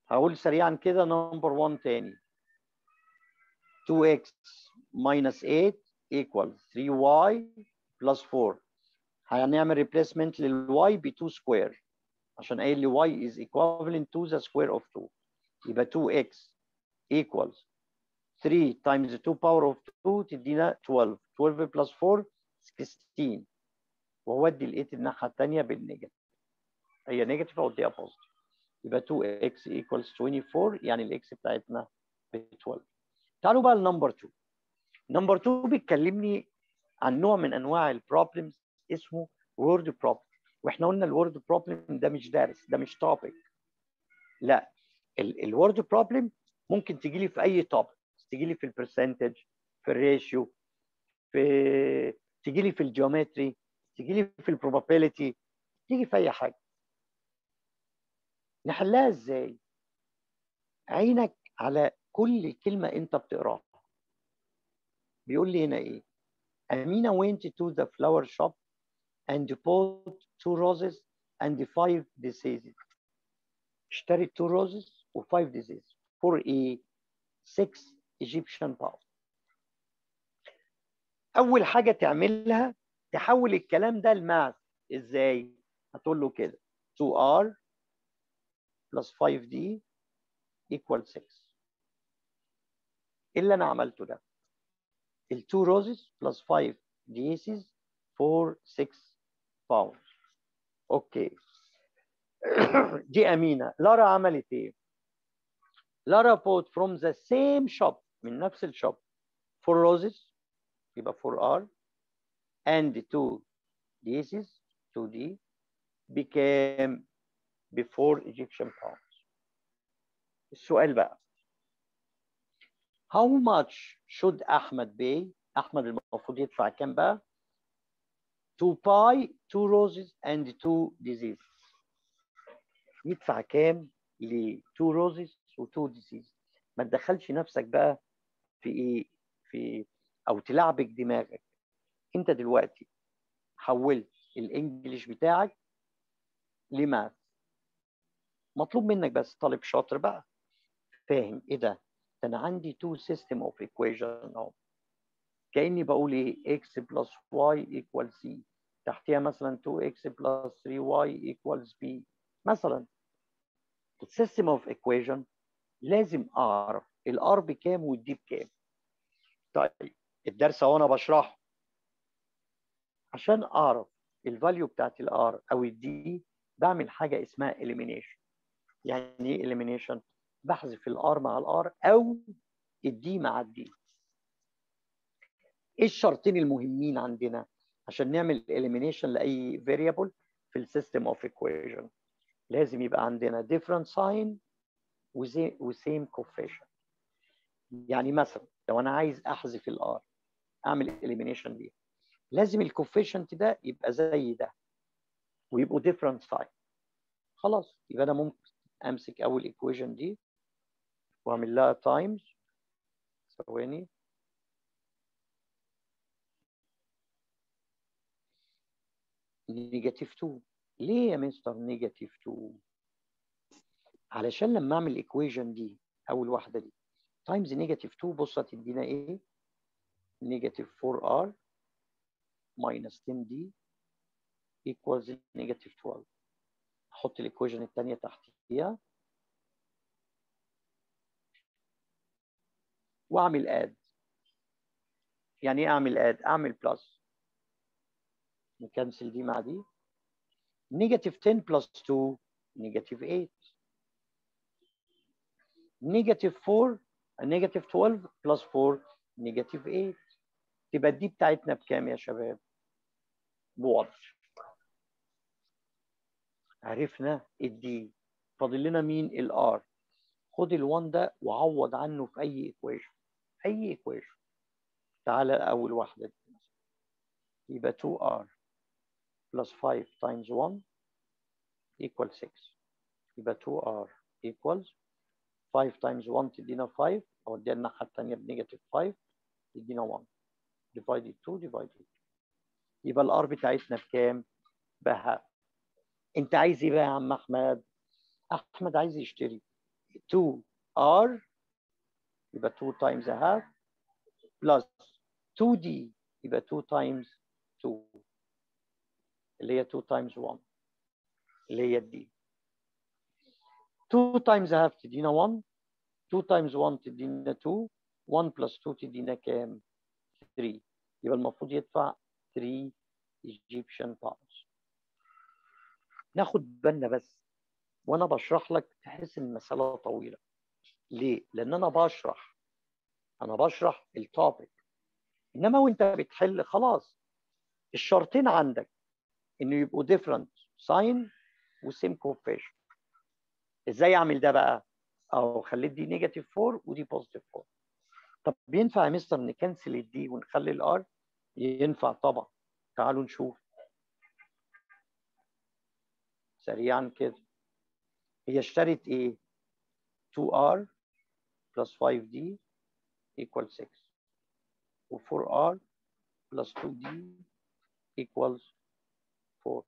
هقول سريعا كده نمبر 1 تاني 2x minus 8 equals 3y plus 4 هنعمل replacement للy ب 2 square عشان قايل لي y is equivalent to the square of 2 يبقى 2x equals 3 times 2 power of 2 تدينا 12 12 plus 4 16 واودي ال 8 الناحيه الثانيه بالنيجاتيف هي نيجاتيف اوديها بوزيتيف يبقى 2x equals 24 يعني الاكس بتاعتنا ب 12 تعالوا بقى لنمبر 2 نمبر 2 بيتكلمني عن نوع من انواع البروبلمز اسمه وورد بروبلم واحنا قلنا الوورد بروبلم ده مش دارس ده مش توبيك لا الوورد بروبلم ممكن تجي لي في اي توبيك تجي لي في البرسنتج في الريشيو في تجي لي في الجيومتري تجي لي في البروبابيلتي تيجي في اي حاجه نحلها ازاي عينك على كل كلمه انت بتقراها بيقول لي هنا ايه Amina went to the flower shop and bought two roses and five diseases اشترت two roses و five diseases for a six Egyptian pound اول حاجه تعملها تحول الكلام ده لماث ازاي هتقول له كده 2r plus 5d equal 6 ايه اللي انا عملته ده ال 2 roses plus 5 diaces for 6 pounds اوكي دي امينه لارا عملت ايه لارا bought from the same shop من نفس الشوب 4 roses يبقى 4r and 2 diaces 2d became before Egyptian pounds. السؤال بقى How much should Ahmed pay? أحمد المفروض يدفع كام بقى؟ To buy two roses and two diseases. يدفع كام ل two roses و two diseases. ما تدخلش نفسك بقى في ايه؟ في او تلعبك دماغك. انت دلوقتي حولت الانجليش بتاعك لماث مطلوب منك بس طالب شاطر بقى فاهم ايه ده؟ ده انا عندي تو سيستم اوف ايكويشن اهو كاني بقول ايه x بلس y equals c تحتيها مثلا 2x بلس 3y equals b مثلا السيستم اوف ايكويشن لازم اعرف الار بكام والدي بكام طيب الدرس اهو انا بشرحه عشان اعرف الفاليو بتاعت الار او الدي بعمل حاجه اسمها elimination يعني ايه elimination بحذف الار مع الار او الدي مع الدي ايه الشرطين المهمين عندنا عشان نعمل elimination لاي variable في السيستم اوف equation لازم يبقى عندنا different sign وسيم coefficient يعني مثلا لو انا عايز احذف الار اعمل elimination ليها لازم الكوفيشنت ده يبقى زي ده ويبقوا different sign خلاص يبقى انا ممكن امسك اول equation دي واعمل لها times ثواني نيجاتيف 2 ليه يا مستر نيجاتيف 2 علشان لما اعمل الايكويشن دي اول واحده دي تايمز نيجاتيف 2 بص هتدينا ايه نيجاتيف 4 ار minus 10d equals negative 12 احط الايكويشن الثانيه تحتيها واعمل اد يعني ايه اعمل اد اعمل بلس نكنسل دي مع دي نيجاتيف 10 بلس 2 نيجاتيف 8 نيجاتيف 4 نيجاتيف 12 بلس 4 نيجاتيف 8 تبقى دي بتاعتنا بكام يا شباب؟ بوضع عرفنا الدي فاضل لنا مين الار خد ال1 ده وعوض عنه في اي ايكويشن اي ايكويشن تعالى اول واحده دي يبقى 2r plus 5 times 1 equals 6 يبقى 2r equals 5 times 1 تدينا 5 اوديها الناحيه الثانيه بنيجاتيف 5 تدينا 1 divided 2 divided 2 يبقى الار بتاعتنا بكام؟ بها انت عايز ايه بقى يا عم احمد؟ احمد عايز يشتري 2 r يبقى 2 times a half plus 2d يبقى 2 times 2 اللي هي 2 times 1 اللي هي d 2 times a half تدينا 1 2 times 1 تدينا 2 1 plus 2 تدينا كام 3 يبقى المفروض يدفع 3 Egyptian pounds ناخد بالنا بس وانا بشرح لك تحس ان المساله طويله ليه لان انا بشرح انا بشرح التوبيك انما وانت بتحل خلاص الشرطين عندك انه يبقوا different sign وسيم coefficient ازاي اعمل ده بقى او خليت دي نيجاتيف 4 ودي بوزيتيف 4 طب ينفع يا مستر نكنسل الدي ونخلي الار ينفع طبعا تعالوا نشوف سريعا كده هي اشترت ايه 2r plus 5d equals 6 و 4r plus 2d equals 4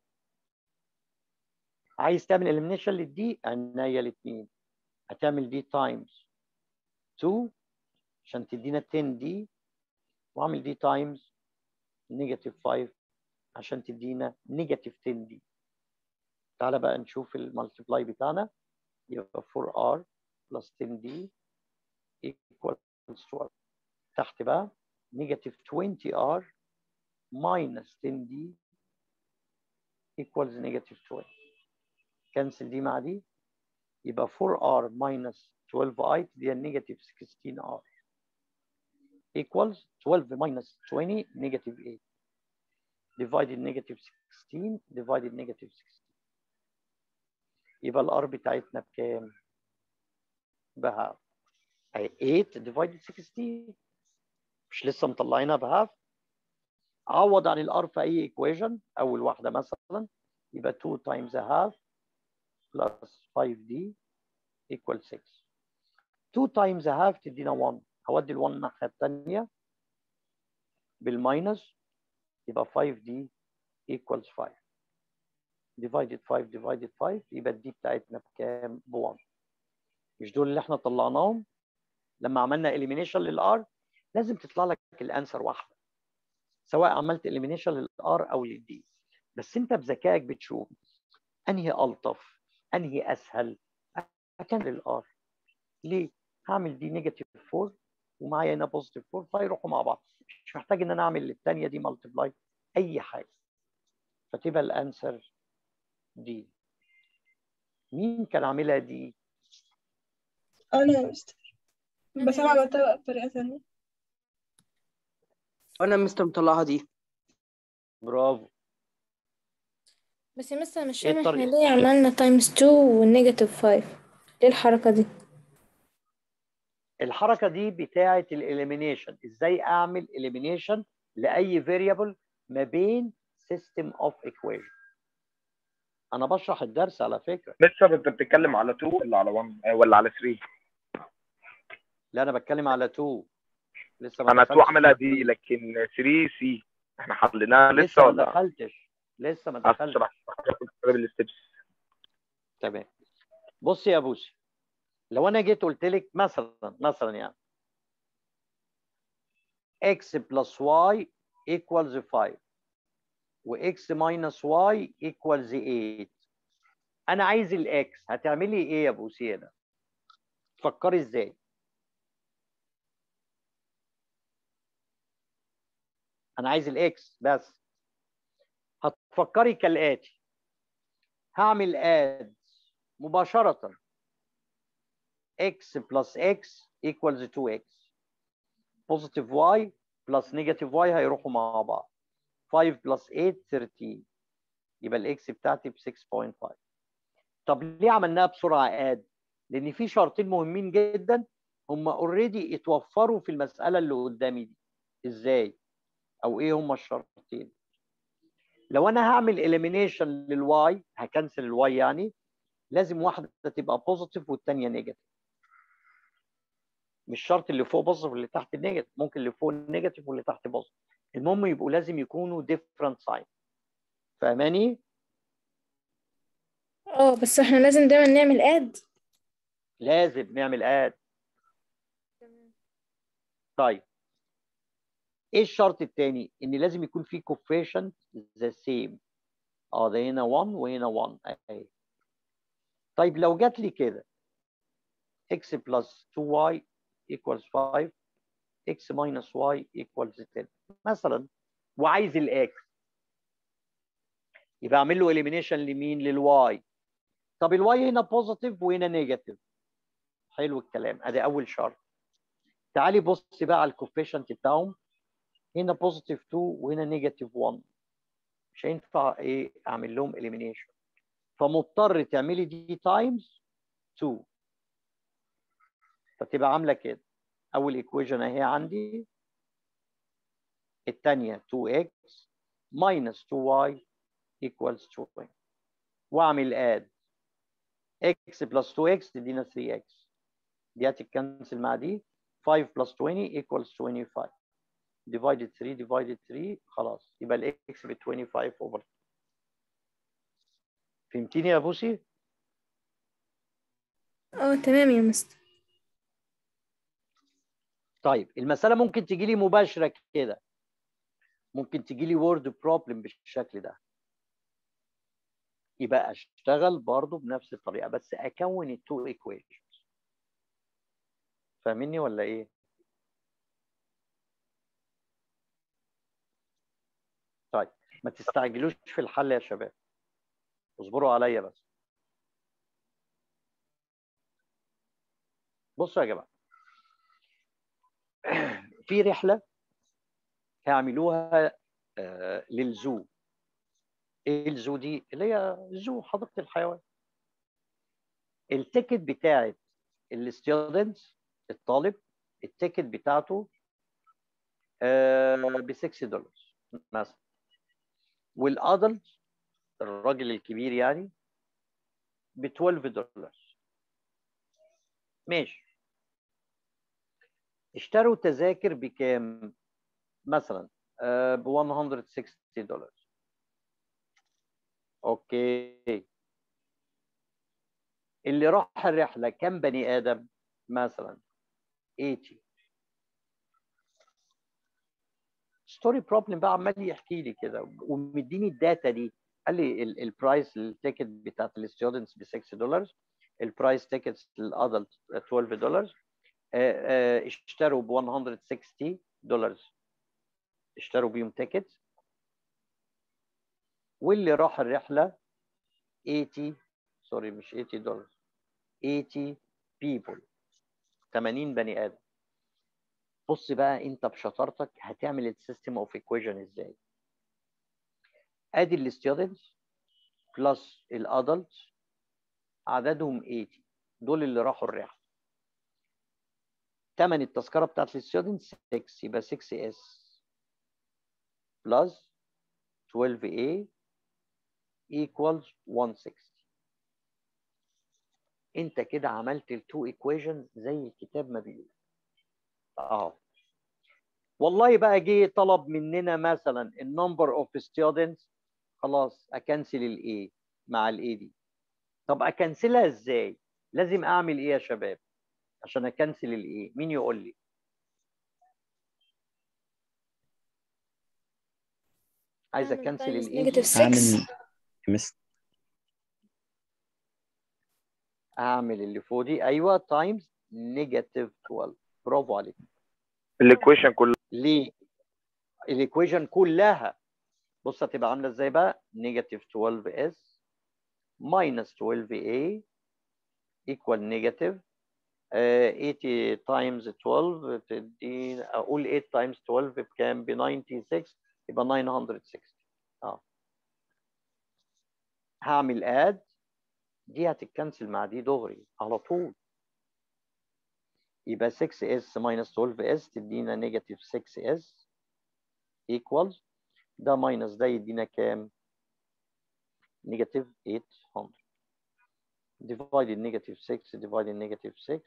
عايز تعمل elimination للدي عناية الاثنين هتعمل دي times 2 عشان تدينا 10 دي واعمل دي times نيجاتيف 5 عشان تدينا نيجاتيف 10 دي تعالى بقى نشوف المالتيبلاي بتاعنا يبقى 4r plus 10d equals 12 تحت بقى نيجاتيف 20r minus 10d equals نيجاتيف 12 كنسل دي مع دي يبقى 4r minus 12i دي نيجاتيف 16r equals 12 minus 20 negative 8 divided negative 16 divided negative 16 يبقى الار بتاعتنا بكام؟ بهاف 8 divided 16 مش لسه مطلعينها بهاف عوض عن الار في اي equation اول واحده مثلا يبقى 2 times a half plus 5d equals 6 2 times a half تدينا 1 هودي ال 1 الناحيه الثانيه بالماينس يبقى 5d equals 5 divided 5 divided 5 يبقى الدي بتاعتنا بكام؟ ب 1 مش دول اللي احنا طلعناهم لما عملنا elimination للار لازم تطلع لك الانسر واحده سواء عملت elimination للار او للدي بس انت بذكائك بتشوف انهي الطف انهي اسهل اكن للار ليه؟ هعمل دي نيجاتيف 4 ومعايا هنا بوزيتيف 4 فيروحوا مع بعض مش محتاج ان انا اعمل الثانيه دي مالتبلاي اي حاجه فتبقى الانسر دي مين كان عاملها دي؟ أنا يا مستر بس أنا عملتها بقى بطريقة ثانية وانا مستر مطلعها دي برافو بس يا مستر مش إيه فاهمة احنا الطريقة؟ ليه عملنا تايمز 2 والنيجاتيف 5 ليه الحركة دي؟ الحركه دي بتاعه الاليمينيشن ازاي اعمل اليمينيشن لاي فاريبل ما بين سيستم اوف ايكويشن انا بشرح الدرس على فكره مستر انت بتتكلم على 2 ولا على 1 آه، ولا على 3 لا انا بتكلم على 2 لسه ما انا 2 دخلتش عاملها في دي 3. لكن 3 سي احنا حليناها لسه لسه ما ولا دخلتش لسه ما أصل دخلتش بحسب الستبس تمام بص يا بوسي لو انا جيت قلت لك مثلا مثلا يعني x plus y equals 5 و x minus y equals 8 انا عايز الاكس هتعملي ايه يا بوسي هنا تفكري ازاي انا عايز الاكس بس هتفكري كالاتي هعمل اد مباشره x plus x equals 2x positive y plus negative y هيروحوا مع بعض 5 plus 8 13 يبقى الاكس بتاعتي ب 6.5 طب ليه عملناها بسرعه اد لان في شرطين مهمين جدا هم اوريدي اتوفروا في المساله اللي قدامي دي ازاي او ايه هم الشرطين لو انا هعمل elimination للواي هكنسل الواي يعني لازم واحده تبقى بوزيتيف والثانيه نيجاتيف مش شرط اللي فوق بوزيتيف واللي تحت نيجاتيف ممكن اللي فوق نيجاتيف واللي تحت بوزيتيف المهم يبقوا لازم يكونوا different sign فاهماني اه بس احنا لازم دايما نعمل اد لازم نعمل اد طيب ايه الشرط الثاني ان لازم يكون في coefficient the same اه ده هنا 1 وهنا 1 اهي طيب لو جات لي كده x plus 2y equals 5 x minus y equals 10 مثلا وعايز الاكس يبقى اعمل له elimination لمين للواي طب الواي هنا بوزيتيف وهنا نيجاتيف حلو الكلام ادي اول شرط تعالي بص بقى على الكوفيشنت بتاعهم هنا بوزيتيف 2 وهنا نيجاتيف 1 مش هينفع ايه اعمل لهم elimination فمضطر تعملي دي تايمز 2 فتبقى عامله كده اول ايكويشن اهي عندي الثانيه 2x minus 2y equals 20 واعمل اد x plus 2x تدينا 3x دي هتتكنسل مع دي 5 plus 20 equals 25 divided 3 divided 3 خلاص يبقى الاكس ب 25 over فهمتيني يا بوسي؟ اه تمام يا مستر طيب المسألة ممكن تجي لي مباشرة كده ممكن تجي لي وورد بروبلم بالشكل ده يبقى اشتغل برضو بنفس الطريقة بس اكون التو equations فاهميني ولا ايه؟ طيب ما تستعجلوش في الحل يا شباب اصبروا عليا بس بصوا يا جماعه في رحله هيعملوها آه، للزو ايه الزو دي اللي هي زو حديقه الحيوان التيكت بتاعت الستودنتس الطالب التيكت بتاعته ب 6 دولار مثلا والادلت الراجل الكبير يعني ب 12 دولار ماشي اشتروا تذاكر بكام مثلا ب 160 دولار اوكي اللي راح الرحله كام بني ادم مثلا 80 ستوري بروبلم بقى عمال يحكي لي كده ومديني الداتا دي قال لي البرايس التيكت بتاعت الستودنتس ب 6 دولار البرايس تيكتس للادلت 12 دولار اشتروا ب 160 دولار اشتروا بيهم تيكت واللي راح الرحله 80 سوري مش 80 دولار 80 people 80 بني ادم بص بقى انت بشطارتك هتعمل السيستم اوف ايكويشن ازاي ادي الستودنتس بلس الادلت عددهم 80 دول اللي راحوا الرحله ثمن التذكره بتاعت الستودنت 6 يبقى 6 اس بلس 12 a equals 160 انت كده عملت التو ايكويشن زي الكتاب ما بيقول اه والله بقى جه طلب مننا مثلا النمبر اوف ستودنتس خلاص اكنسل الاي مع الاي دي طب اكنسلها ازاي لازم اعمل ايه يا شباب عشان اكنسل الاي مين يقول لي عايز أعمل اكنسل times الاي negative 6 اعمل مس اعمل اللي فوق دي ايوه تايمز نيجاتيف 12 برافو عليك الايكويشن كلها ليه الايكويشن كلها بص هتبقى عامله ازاي بقى نيجاتيف 12 اس minus 12a equal negative آه، 80 times 12 تدي اقول 8 times 12 بكام ب 96 يبقى 960 اه هعمل اد دي هتتكنسل مع دي دغري على طول يبقى 6s minus 12s تدينا نيجاتيف 6s equals ده ماينس ده يدينا كام؟ نيجاتيف 800 divided negative 6 divided negative 6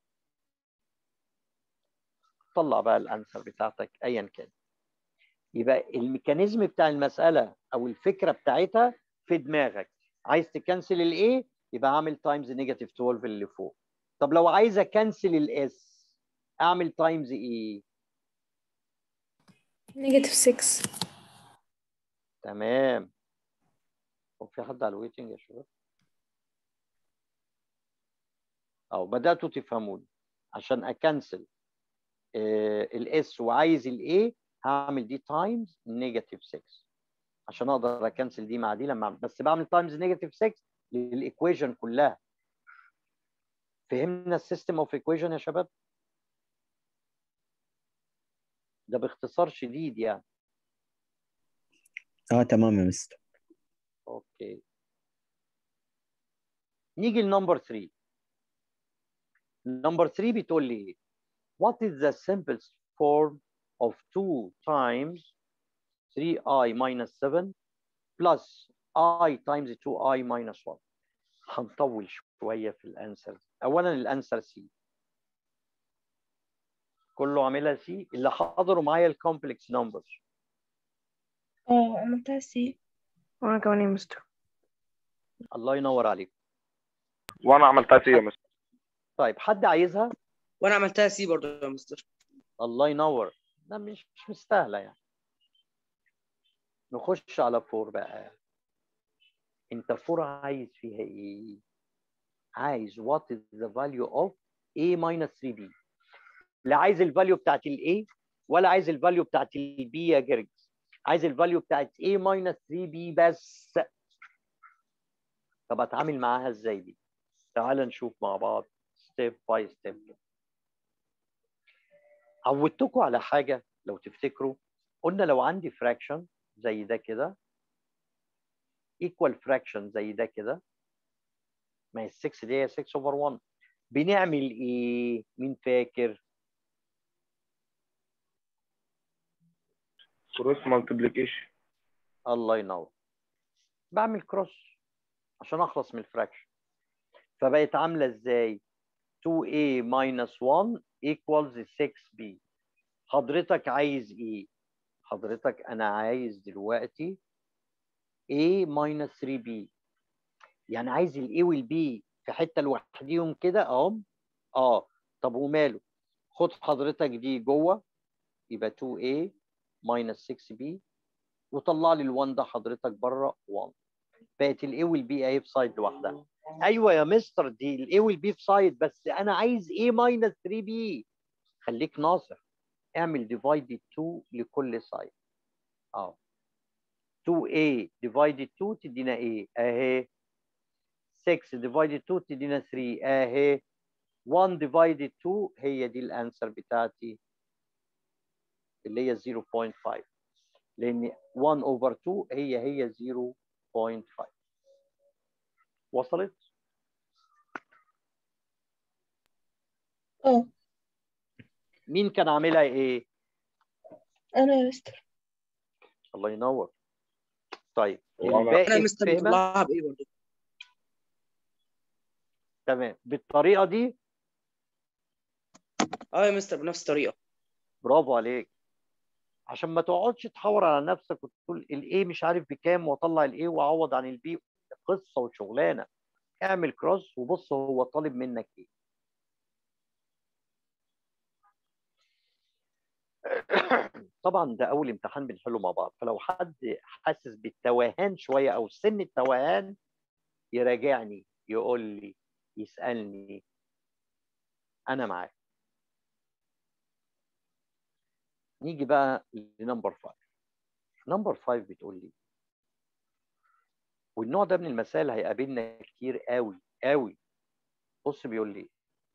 طلع بقى الانسر بتاعتك ايا كان يبقى الميكانيزم بتاع المساله او الفكره بتاعتها في دماغك عايز تكنسل الايه يبقى عامل تايمز نيجاتيف 12 اللي فوق طب لو عايز اكنسل الاس اعمل تايمز ايه نيجاتيف 6 تمام هو في حد على الويتنج يا شباب او بداتوا تفهموني عشان اكنسل الاس وعايز الاي هعمل دي تايمز نيجاتيف 6 عشان اقدر اكنسل دي مع دي لما أعمل. بس بعمل تايمز نيجاتيف 6 للايكويشن كلها فهمنا السيستم اوف ايكويشن يا شباب ده باختصار شديد يعني اه تمام يا مستر اوكي نيجي لنمبر 3 نمبر 3 بتقول لي ايه what is the simplest form of 2 times 3i minus 7 plus i times 2i minus 1 هنطول شويه في الانسر اولا الانسر سي كله عاملها سي اللي حضروا معايا الكومبلكس نمبرز اه عملتها سي وانا كمان يا مستر الله ينور عليك وانا عملتها سي يا مستر طيب حد عايزها وانا عملتها سي برضه يا مستر الله ينور ده مش مش مستاهله يعني نخش على فور بقى انت فور عايز فيها ايه عايز what is the value of a minus 3b لا عايز الفاليو بتاعت ال a ولا عايز الفاليو بتاعت ال b يا جرجس عايز الفاليو بتاعت a minus 3b بس طب اتعامل معاها ازاي دي تعال نشوف مع بعض step by step عودتكم على حاجه لو تفتكروا قلنا لو عندي fraction زي ده كده equal fraction زي ده كده ما هي ال 6 دي هي 6 over 1 بنعمل ايه؟ مين فاكر؟ كروس مالتيبليكيشن الله ينور بعمل كروس عشان اخلص من الفراكشن فبقت عامله ازاي 2a minus 1 equals 6b حضرتك عايز ايه حضرتك انا عايز دلوقتي a minus 3b يعني عايز ال a وال b في حته لوحديهم كده اهم اه طب وماله خد حضرتك دي جوه يبقى 2a minus 6b وطلع لي ال1 ده حضرتك بره 1 بقت الاي والبي اهي في سايد لوحدها ايوه يا مستر دي الاي والبي في سايد بس انا عايز ايه ماينس 3 بي خليك ناصح اعمل ديفايدد 2 لكل سايد اه 2a ديفايدد 2 تدينا ايه اهي 6 ديفايدد 2 تدينا 3 اهي 1 ديفايدد 2 هي دي الانسر بتاعتي اللي هي 0.5 لان 1 اوفر 2 هي هي 0.5 وصلت؟ اه مين كان عاملها ايه؟ انا يا مستر الله ينور طيب والله الباقي انا مستر فهمها؟ بطلعها بايه برضه تمام بالطريقه دي اه يا مستر بنفس الطريقه برافو عليك عشان ما تقعدش تحور على نفسك وتقول الايه مش عارف بكام واطلع الايه واعوض عن البي قصه وشغلانه اعمل كروس وبص هو طالب منك ايه طبعا ده اول امتحان بنحله مع بعض فلو حد حاسس بالتوهان شويه او سن التوهان يراجعني يقول لي يسالني انا معاك نيجي بقى لنمبر 5 نمبر 5 بتقول لي والنوع ده من المسائل هيقابلنا كتير قوي قوي بص بيقول لي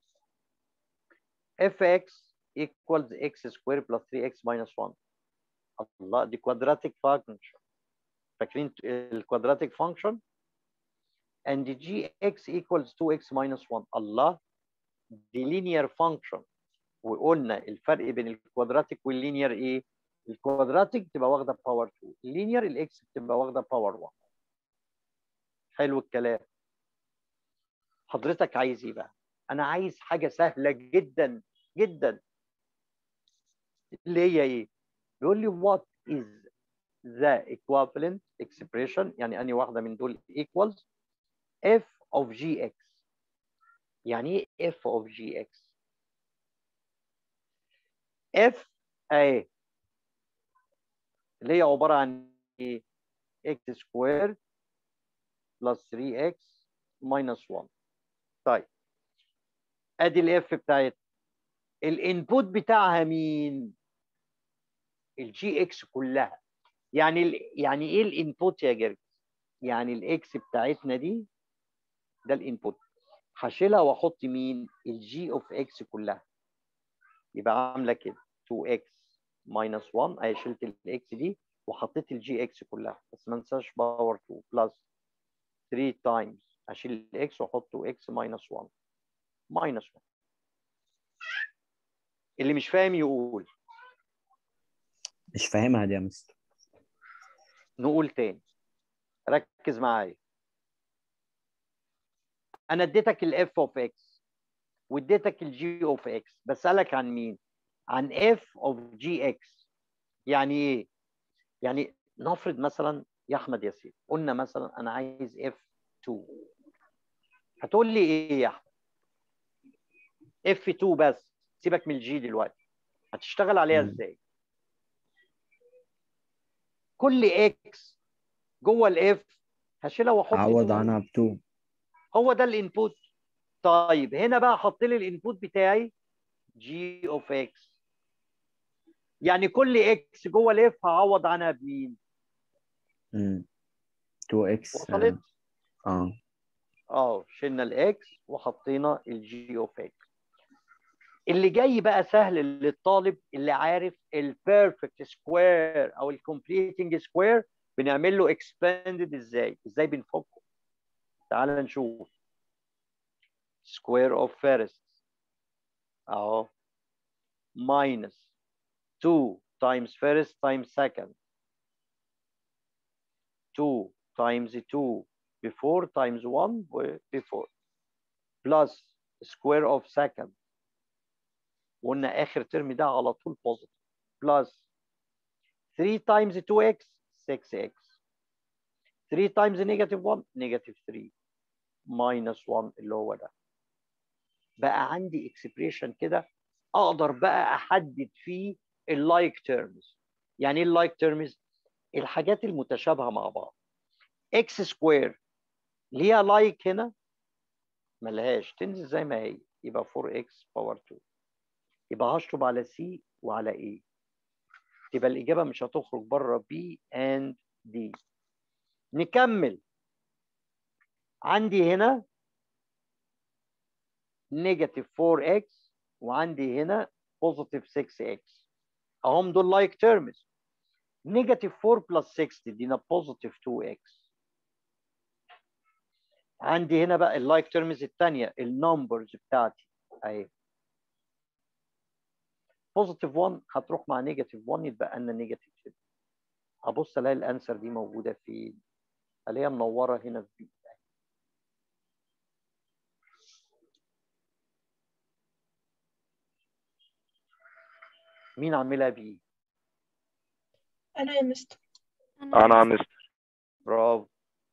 fx equals x square plus 3x minus 1 الله دي quadratic function فاكرين الكوادراتيك function and gx equals 2x minus 1 الله دي linear function وقلنا الفرق بين الكوادراتيك واللينير ايه؟ الكوادراتيك بتبقى واخده باور 2 اللينير الاكس بتبقى واخده باور 1 حلو الكلام حضرتك عايز ايه بقى؟ انا عايز حاجه سهله جدا جدا اللي هي ايه؟ بيقول لي what is the equivalent expression يعني انهي واحده من دول equals f of gx يعني ايه f of gx f اهي اللي هي عباره عن ايه x سكوير بلس 3x minus 1 طيب ادي الاف بتاعتها الانبوت بتاعها مين الجي اكس كلها يعني ال... يعني ايه الانبوت يا جرجس يعني الاكس بتاعتنا دي ده الانبوت هشيلها واحط مين الجي اوف اكس كلها يبقى عامله كده 2x minus 1 اهي شلت الاكس دي وحطيت الجي اكس كلها بس ما انساش باور 2 بلس 3 تايمز اشيل الاكس واحط اكس minus 1 minus 1 اللي مش فاهم يقول مش فاهمها دي يا مستر نقول تاني ركز معايا انا اديتك الاف اوف اكس واديتك الجي اوف اكس بسالك عن مين عن اف اوف جي اكس يعني ايه يعني نفرض مثلا يا احمد ياسين قلنا مثلا انا عايز اف 2 هتقول لي ايه يا احمد اف 2 بس سيبك من الجي دلوقتي هتشتغل عليها مم. ازاي كل اكس جوه الاف هشيلها واحط عوض 2. عنها ب 2 هو ده الانبوت طيب هنا بقى حط لي الانبوت بتاعي جي اوف اكس يعني كل اكس جوه الاف هعوض عنها بمين 2x وصلت اه اه شلنا الاكس وحطينا الجي اوف اكس اللي جاي بقى سهل للطالب اللي عارف البيرفكت سكوير او الكومبليتنج سكوير بنعمل له اكسباندد ازاي ازاي بنفكه تعال نشوف سكوير اوف فيرست اهو minus 2 times first times second 2 times 2 before times 1 before plus square of second وقلنا اخر ترم ده على طول positive plus 3 times 2x 6x 3 times negative 1 negative 3 minus 1 اللي هو ده بقى عندي expression كده اقدر بقى احدد فيه اللايك تيرمز يعني ايه اللايك تيرمز الحاجات المتشابهه مع بعض اكس سكوير ليها لايك هنا ملهاش تنزل زي ما هي يبقى 4x باور 2 يبقى هشطب على سي وعلى اي تبقى الاجابه مش هتخرج بره بي اند دي نكمل عندي هنا نيجاتيف 4x وعندي هنا بوزيتيف 6x اهم دول لايك تيرمز نيجاتيف 4 بلس 6 تدينا بوزيتيف 2x عندي هنا بقى اللايك تيرمز الثانيه النمبرز بتاعتي اهي بوزيتيف 1 هتروح مع نيجاتيف 1 يتبقى لنا نيجاتيف 6 ابص الاقي الانسر دي موجوده فين الاقيها منوره هنا في بي مين عاملها بي أنا يا مستر انا يا مستر برافو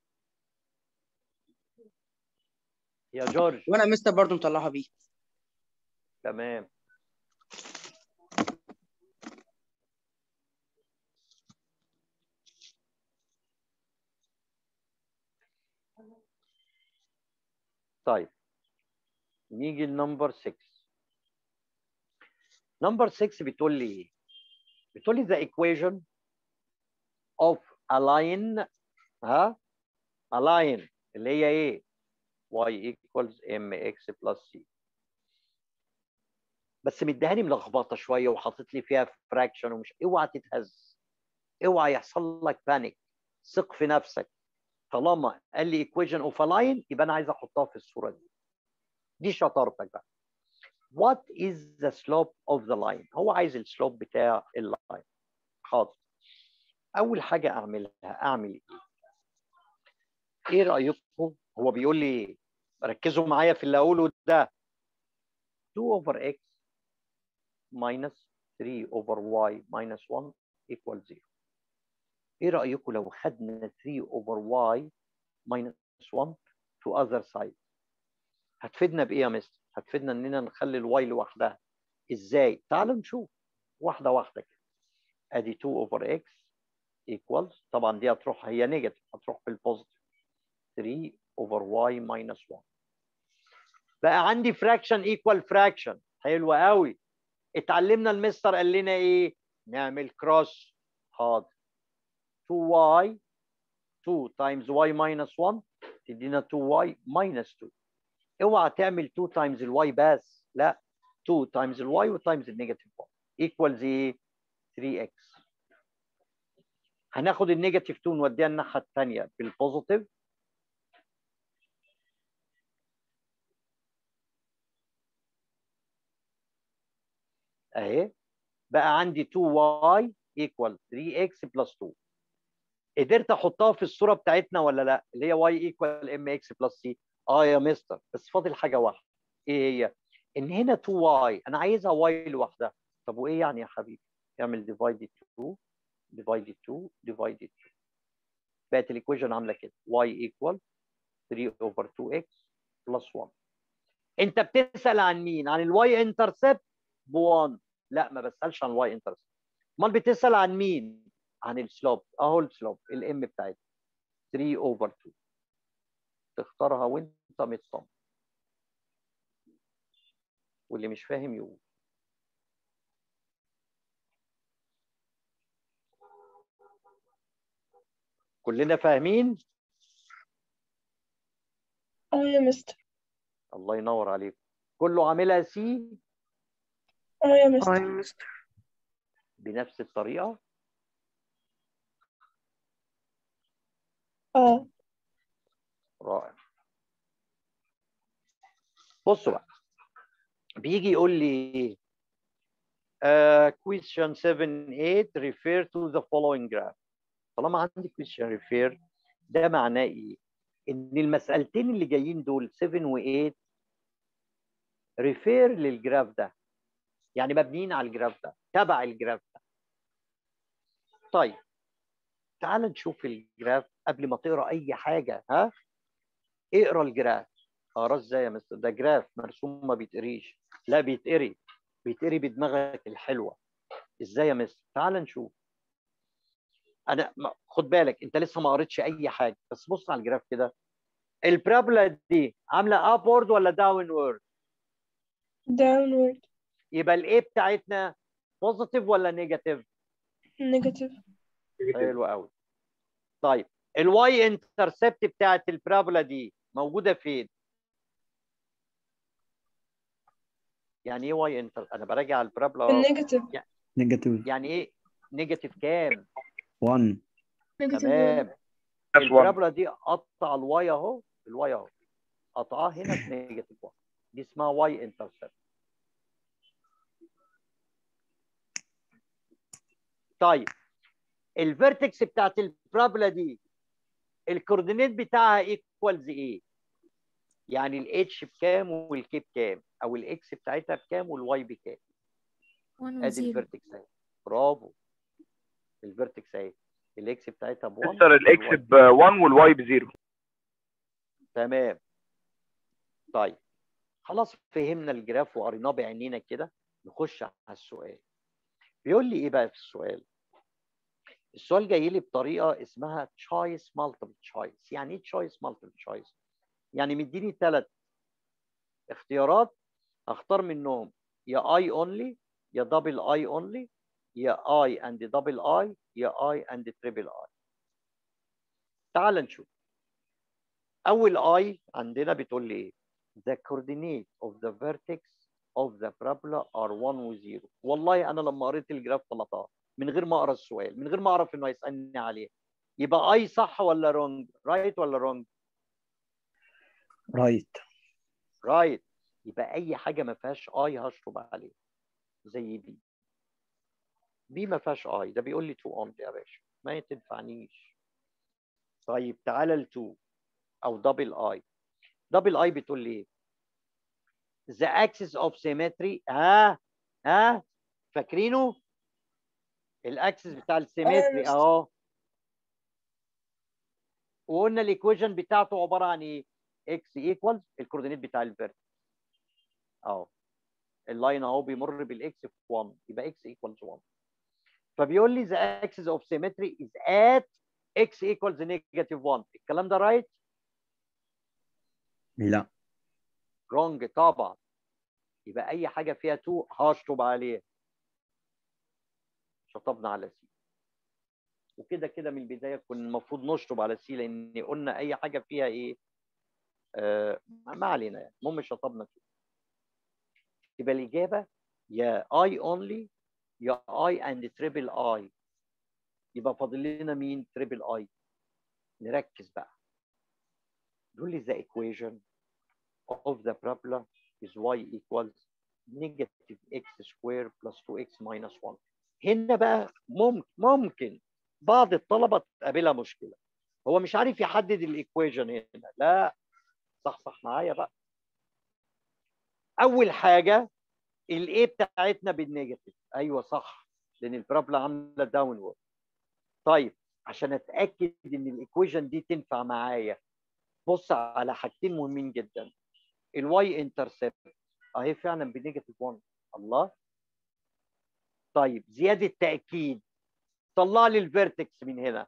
يا جورج وانا مستر برضو مطلعها بيه تمام طيب نيجي لنمبر 6 نمبر 6 بتقول لي ايه؟ بتقول لي the equation of a line ها a line اللي هي ايه؟ y equals mx plus c بس مديهاني ملخبطه شويه وحاطط لي فيها فراكشن ومش اوعى تتهز اوعى يحصل لك بانيك ثق في نفسك طالما قال لي equation of a line يبقى انا عايز احطها في الصوره دي دي شطارتك بقى what is the slope of the line هو عايز السلوب بتاع اللاين حاضر اول حاجه اعملها اعمل ايه ايه رايكم هو بيقول لي ايه ركزوا معايا في اللي اقوله ده 2 over x minus 3 over y minus 1 equals 0 ايه رايكم لو خدنا 3 over y minus 1 to other side هتفيدنا بايه يا مستر هتفيدنا اننا نخلي الواي لوحدها ازاي تعالوا نشوف واحده واحده كده ادي 2 اوفر اكس ايكوالز طبعا دي هتروح هي نيجاتيف هتروح بالبوزيتيف 3 اوفر واي ماينس 1 بقى عندي فراكشن ايكوال فراكشن حلو قوي اتعلمنا المستر قال لنا ايه نعمل كروس حاضر 2y 2 times y minus 1 تدينا 2y minus 2 اوعى تعمل 2 times الواي بس لا 2 times الواي وتايمز النيجاتيف 1 equals ايه 3x هناخد النيجاتيف 2 نوديها الناحيه الثانيه بالبوزيتيف اهي بقى عندي 2y equal 3x plus 2 قدرت احطها في الصوره بتاعتنا ولا لا اللي هي y equal mx plus c اه يا مستر بس فاضل حاجه واحده ايه هي ان هنا 2y انا عايزها y لوحدها طب وايه يعني يا حبيبي اعمل divided 2 divided 2 divided 2 بقت الايكويشن عامله كده y equal 3 over 2x plus 1 انت بتسال عن مين عن الواي انترسبت ب 1 لا ما بسالش عن الواي انترسبت امال بتسال عن مين عن السلوب اهو السلوب الام بتاعتها 3 اوفر 2 تختارها وانت مطمن واللي مش فاهم يقول كلنا فاهمين اه يا مستر الله ينور عليكم كله عاملها سي اه يا اه مستر يا مستر بنفس الطريقه اه رائع بصوا بقى بيجي يقول لي uh, question 7 8 refer to the following graph طالما عندي question refer ده معناه ايه؟ ان المسألتين اللي جايين دول 7 و 8 refer للجراف ده يعني مبنيين على الجراف ده تبع الجراف ده طيب تعال نشوف الجراف قبل ما تقرا اي حاجه ها اقرا الجراف اقراه ازاي يا مستر ده جراف مرسوم ما بيتقريش لا بيتقري بيتقري بدماغك الحلوه ازاي يا مستر تعال نشوف انا ما- خد بالك انت لسه ما قريتش اي حاجه بس بص على الجراف كده البرابولا دي عامله ابورد ولا داونورد downward يبقى الايه بتاعتنا بوزيتيف ولا نيجاتيف negative حلو قوي طيب الواي انترسبت بتاعت البرابولا دي موجوده فين يعني ايه واي انتر انا براجع البرابولا أهو. النيجاتيف نيجاتيف يعني ايه نيجاتيف كام 1 نيجاتيف تمام Plus one. البرابولا دي قطع الواي اهو الواي اهو قطعها هنا في نيجاتيف 1 دي اسمها واي انترسبت طيب الفيرتكس بتاعت البرابولا دي الكوردينيت بتاعها ايكوالز ايه؟ يعني الاتش بكام والكي بكام او الاكس بتاعتها بكام والواي بكام 1 و ادي 0 الفيرتكس اهي برافو الفيرتكس اهي الاكس بتاعتها ب 1 مستر الاكس ب 1 والواي ب 0 تمام طيب خلاص فهمنا الجراف وقريناه بعينينا كده نخش على السؤال بيقول لي ايه بقى في السؤال السؤال جاي لي بطريقه اسمها تشويس مالتيبل تشويس يعني ايه تشويس مالتيبل تشويس يعني مديني ثلاث اختيارات اختار منهم يا اي اونلي يا دبل اي اونلي يا اي اند دبل اي يا اي اند تريبل اي تعال نشوف اول اي عندنا بتقول لي ايه the coordinate of the vertex of the parabola are 1 و 0 والله انا لما قريت الجراف طلعتها من غير ما اقرا السؤال من غير ما اعرف انه هيسالني عليه يبقى اي صح ولا رونج رايت ولا رونج رايت رايت يبقى اي حاجه ما فيهاش اي هشطب عليها زي دي دي ما فيهاش اي ده بيقول لي 2 اون يا باشا ما تنفعنيش طيب تعالى ل 2 او دبل اي دبل اي بتقول لي ايه the axis of symmetry ها ها فاكرينه الاكسس بتاع السيمتري مستر. اهو وقلنا الايكويشن بتاعته عباره عن ايه اكس ايكوالز الكوردينيت بتاع الفيرتكس اهو اللاين اهو بيمر بالاكس في 1 يبقى اكس ايكوالز 1 فبيقول لي the axis of symmetry is at x equals negative 1 الكلام ده رايت؟ Right? لا رونج طبعا يبقى اي حاجه فيها 2 هشطب عليها شطبنا على سي وكده كده من البدايه كنا المفروض نشطب على سي لان قلنا اي حاجه فيها ايه آه ما علينا يعني المهم شطبنا فيه يبقى الاجابه يا اي اونلي يا اي اند تريبل اي يبقى فاضل لنا مين تريبل اي نركز بقى يقول لي the equation of the parabola is y equals negative x square plus 2x minus 1 هنا بقى ممكن ممكن بعض الطلبه تقابلها مشكله هو مش عارف يحدد الايكويشن هنا لا صح صح معايا بقى اول حاجه الايه بتاعتنا بالنيجاتيف ايوه صح لان البرابلا عامله داون وورد طيب عشان اتاكد ان الايكويشن دي تنفع معايا بص على حاجتين مهمين جدا الواي انترسبت اهي فعلا بنيجاتيف 1 الله طيب زياده تاكيد طلع لي الفيرتكس من هنا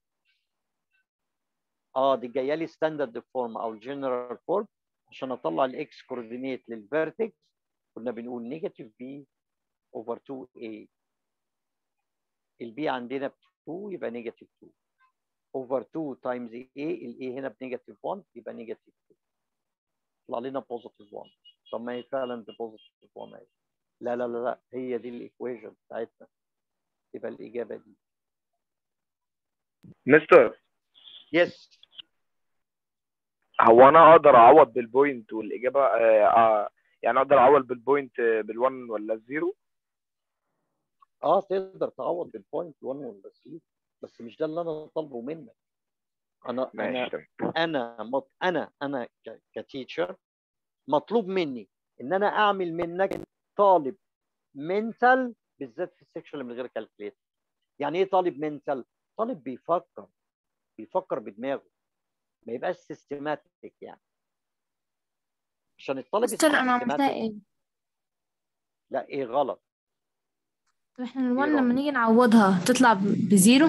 اه دي جايه لي ستاندرد فورم او الجنرال فورم عشان اطلع الاكس كوردينيت للفيرتكس كنا بنقول نيجاتيف بي اوفر 2 a البي عندنا ب 2 يبقى نيجاتيف 2 اوفر 2 تايمز a الاي هنا بنيجاتيف 1 يبقى نيجاتيف 2 يطلع لنا بوزيتيف 1 طب ما هي فعلا دي بوزيتيف 1 اهي لا لا لا لا هي دي الايكويشن بتاعتنا يبقى الاجابه دي مستر يس هو انا اقدر اعوض بالبوينت والاجابه آه آه يعني اقدر اعوض بالبوينت آه، بالون ولا الزيرو اه تقدر تعوض بالبوينت 1 ولا 3 بس مش ده اللي انا طالبه منك انا انا ماشي تمام انا مط... انا انا ك... كتيتشر مطلوب مني ان انا اعمل منك طالب منتال بالذات في السكشن اللي من غير كالكليتر يعني ايه طالب منتال طالب بيفكر بيفكر بدماغه ما يبقاش سيستماتيك يعني عشان الطالب مستر انا عملتها السيستماتيك ايه لا ايه غلط طب احنا الوان رأيك؟ لما نيجي نعوضها تطلع ب- بزيرو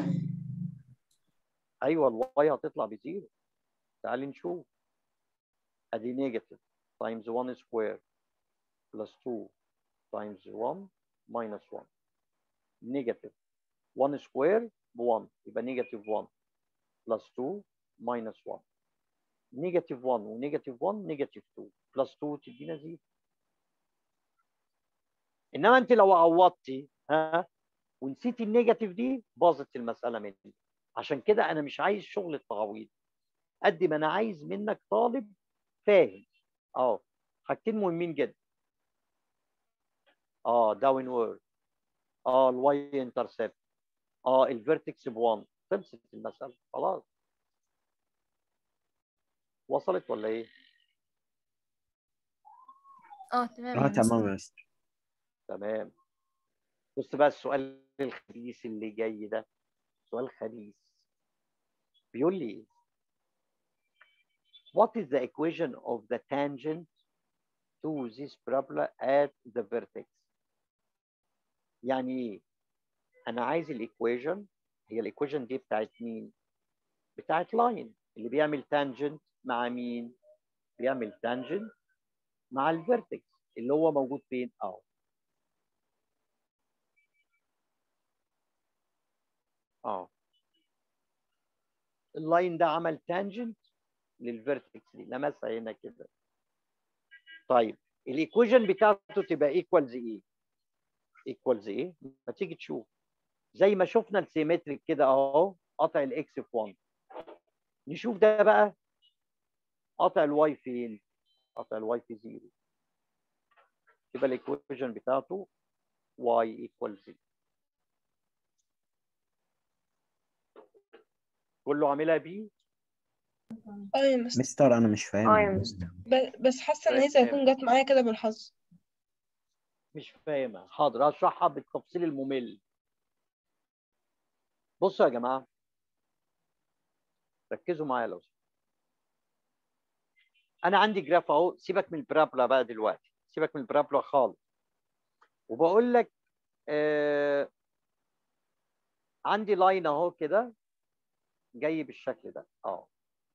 ايوه الواي هتطلع بزيرو تعالي نشوف ادي نيجاتيف تايمز 1 سكوير بلس 2 تايمز 1 ماينس 1 نيجاتيف 1 سكوير ب 1 يبقى نيجاتيف 1 بلس 2 ماينس 1 نيجاتيف 1 ونيجاتيف 1 نيجاتيف 2 بلس 2 تدينا زيرو انما انت لو عوضتي ها ونسيتي النيجاتيف دي باظت المساله مني عشان كده انا مش عايز شغل التعويض قد ما انا عايز منك طالب فاهم اه حاجتين مهمين جدا اه داون وورد اه الواي انترسبت اه الفيرتكس ب 1 خلصت المساله خلاص وصلت ولا ايه؟ اه تمام اه يا مستر. تمام يا مستر تمام بص بقى السؤال الخبيث اللي جاي ده سؤال خبيث بيقول لي ايه What is the equation of the tangent to this parabola at the vertex يعني ايه انا عايز الايكويشن هي الايكويشن دي بتاعت مين بتاعت لاين اللي بيعمل تانجنت مع مين بيعمل تانجنت مع الفيرتكس اللي هو موجود فين اهو اه اللاين ده عمل تانجنت للفيرتكس دي لمسها هنا كده طيب الايكويشن بتاعته تبقى ايكوالز ايه ايكوالز ايه ما تيجي تشوف زي ما شفنا السيمتريك كده اهو قطع الاكس في 1 نشوف ده بقى قطع الواي فين قطع الواي في 0 يبقى الايكويشن بتاعته y equals 0 كله عاملها بي اه يا مستر مستر انا مش فاهم اه يا مستر ب- بس حاسه ان هي زي هتكون جت معايا كده بالحظ مش فاهمها حاضر هشرحها بالتفصيل الممل بصوا يا جماعه ركزوا معايا لو سمحتوا. انا عندي جراف اهو سيبك من البرابلا بقى دلوقتي سيبك من البرابلا خالص وبقول لك آه عندي لاين اهو كده جاي بالشكل ده اه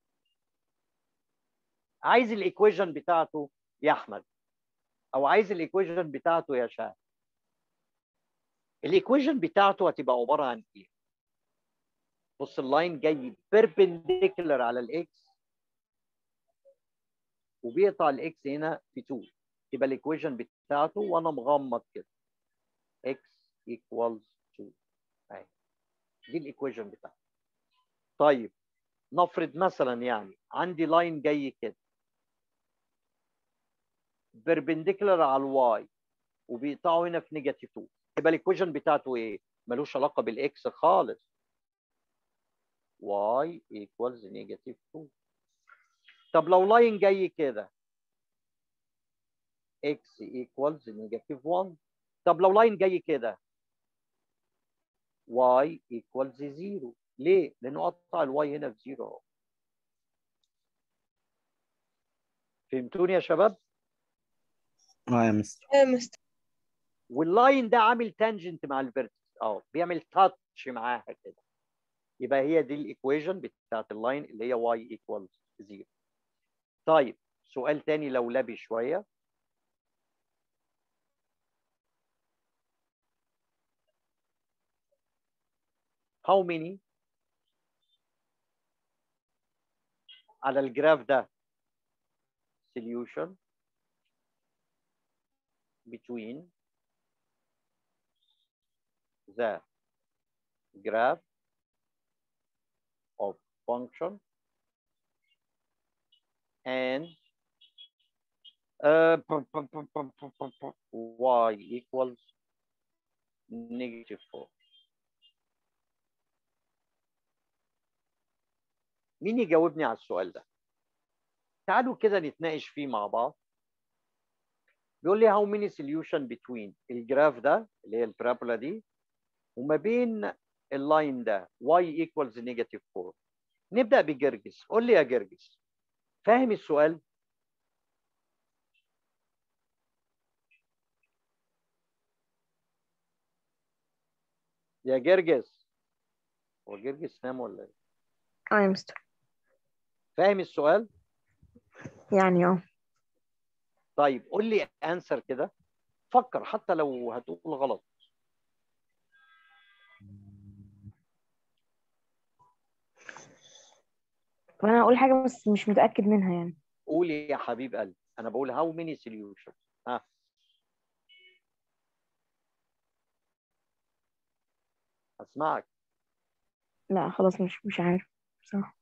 عايز الايكويشن بتاعته يا احمد او عايز الايكويشن بتاعته يا شاه الايكويشن بتاعته هتبقى عباره عن ايه بص اللاين جاي بيربنديكولار على الاكس وبيقطع الاكس هنا في 2 يبقى الايكويشن بتاعته وانا مغمض كده x equals 2 اهي دي الايكويشن بتاعته طيب نفرض مثلا يعني عندي لاين جاي كده بيربنديكولار على الواي وبيقطعوا هنا في نيجاتيف 2 يبقى الايكويشن بتاعته ايه؟ ملوش علاقه بالاكس خالص y equals negative 2 طب لو لاين جاي كده x equals negative 1 طب لو لاين جاي كده y equals 0 ليه؟ لأنه قطع الواي هنا في 0 اهو فهمتوني يا شباب؟ اه يا مستر يا مستر واللاين ده عامل تانجنت مع الفيرتكس اه بيعمل تاتش معاها كده يبقى هي دي الايكويشن بتاعت اللاين اللي هي y equals 0 طيب سؤال تاني لو لبي شويه how many على الجراف ده solution between the graph of function and uh, pum, pum, pum, pum, pum, pum, pum, y equals negative 4 مين يجاوبني على السؤال ده تعالوا كده نتناقش فيه مع بعض بيقول لي how many solution between الجراف ده اللي هي البرابولا دي وما بين اللاين ده y equals negative 4 نبدأ بجرجس قول لي يا جرجس فاهم السؤال يا جرجس هو جرجس نام ولا ايه اه يا مستر فاهم السؤال يعني اه طيب قول لي انسر كده فكر حتى لو هتقول غلط طب انا هقول حاجه بس مش متاكد منها يعني قول يا حبيب قلبي انا بقول how many solution ها اسمعك لا خلاص مش مش عارف بصراحه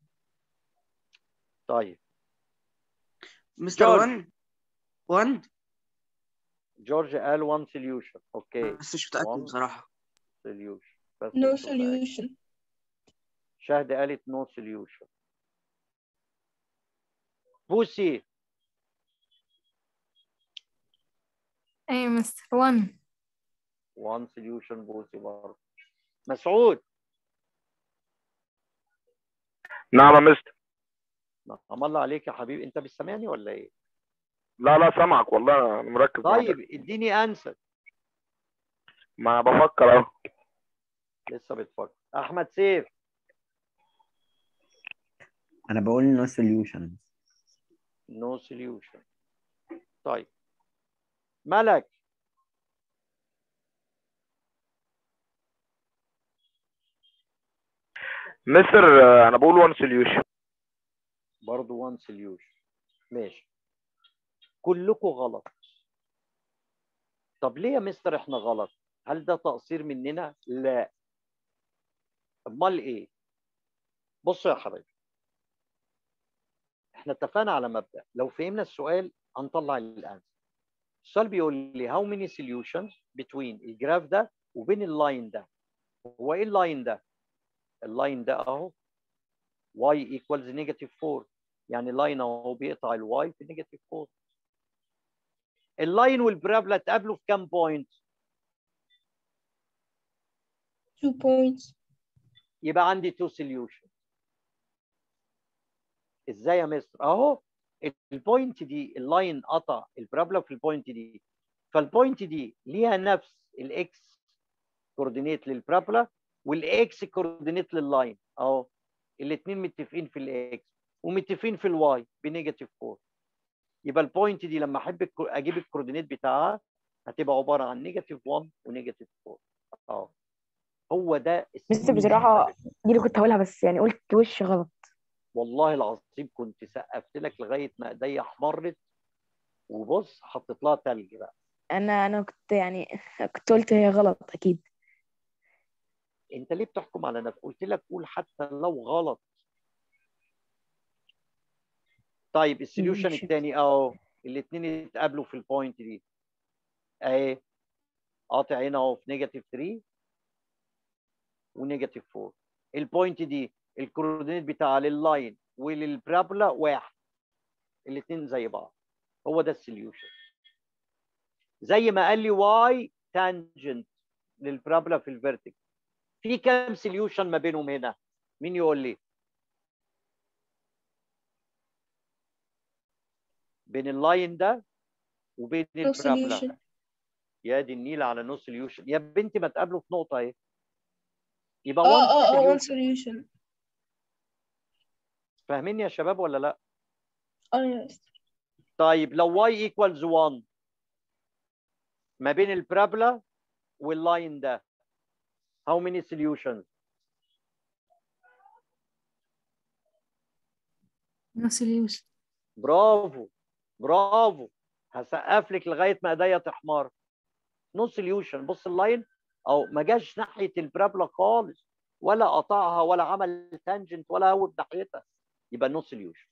طيب مستر جورج. 1 1 جورج قال one solution اوكي بس مش متأكد One. بصراحة solution بس no بس بقى. solution شهد قالت no solution بوسي اي مستر 1 one solution بوسي برضه مسعود نعم يا مستر نعم الله عليك يا حبيبي انت بتسمعني ولا ايه لا لا سامعك والله انا مركز معاك. طيب اديني انسر ما انا بفكر اهو لسه بتفكر احمد سيف انا بقول no solution no solution طيب ملك مستر آه، انا بقول وان سوليوشن برضه one solution ماشي كلكم غلط طب ليه يا مستر احنا غلط هل ده تقصير مننا لا امال ايه بصوا يا حبايبي احنا اتفقنا على مبدأ لو فهمنا السؤال هنطلع الانسر السؤال بيقول لي how many solutions between الجراف ده وبين اللاين ده هو ايه اللاين ده اللاين ده اهو y equals negative 4 يعني لاين اهو بيقطع الواي في نيجاتيف 4 اللاين والبرابلا اتقابلوا في كام بوينت two points يبقى عندي تو سوليوشن ازاي يا مستر اهو البوينت دي اللاين قطع البرابلا في البوينت دي فالبوينت دي ليها نفس الاكس كوردينيت للبرابلا والاكس كوردينيت لللاين اهو الاثنين متفقين في الاكس ومتفقين في الواي بنيجاتيف 4 يبقى البوينت دي لما احب الكو- اجيب الكوردينيت بتاعها هتبقى عباره عن نيجاتيف 1 ونيجاتيف 4 اه هو ده بس السلوشن بصراحة بتاع دي اللي كنت هقولها بس يعني قلت وش غلط والله العظيم كنت سقفت لك لغايه ما ايديا احمرت وبص حطيت لها تلج بقى انا انا كنت يعني كنت قلت هي غلط اكيد انت ليه بتحكم على نفسك قلت لك قول حتى لو غلط طيب السوليوشن ماشي. الثاني اهو الاثنين اتقابلوا في البوينت دي اهي قاطع هنا اهو في نيجاتيف 3 ونيجاتيف 4 البوينت دي الكوردينيت بتاعها لللاين وللبرابولا واحد الاثنين زي بعض هو ده السوليوشن زي ما قال لي واي تانجنت للبرابولا في الفيرتيكس في كام سوليوشن ما بينهم هنا مين يقول لي بين اللاين ده وبين no البرابولا solution يا دي النيل على نو سوليوشن يا بنتي ما تقابلوا في نقطه اهي يبقى اه 1 اه اه one سوليوشن solution فاهمين يا شباب ولا لا اه يا مستر طيب لو y equals 1 ما بين البرابولا واللاين ده how many solutions No solution. برافو برافو هسقف لك لغايه ما ايديا تحمر نو سوليوشن بص اللاين او ما جاش ناحيه البرابولا خالص ولا قطعها ولا عمل تانجنت ولا هوب ناحيتها يبقى نو سوليوشن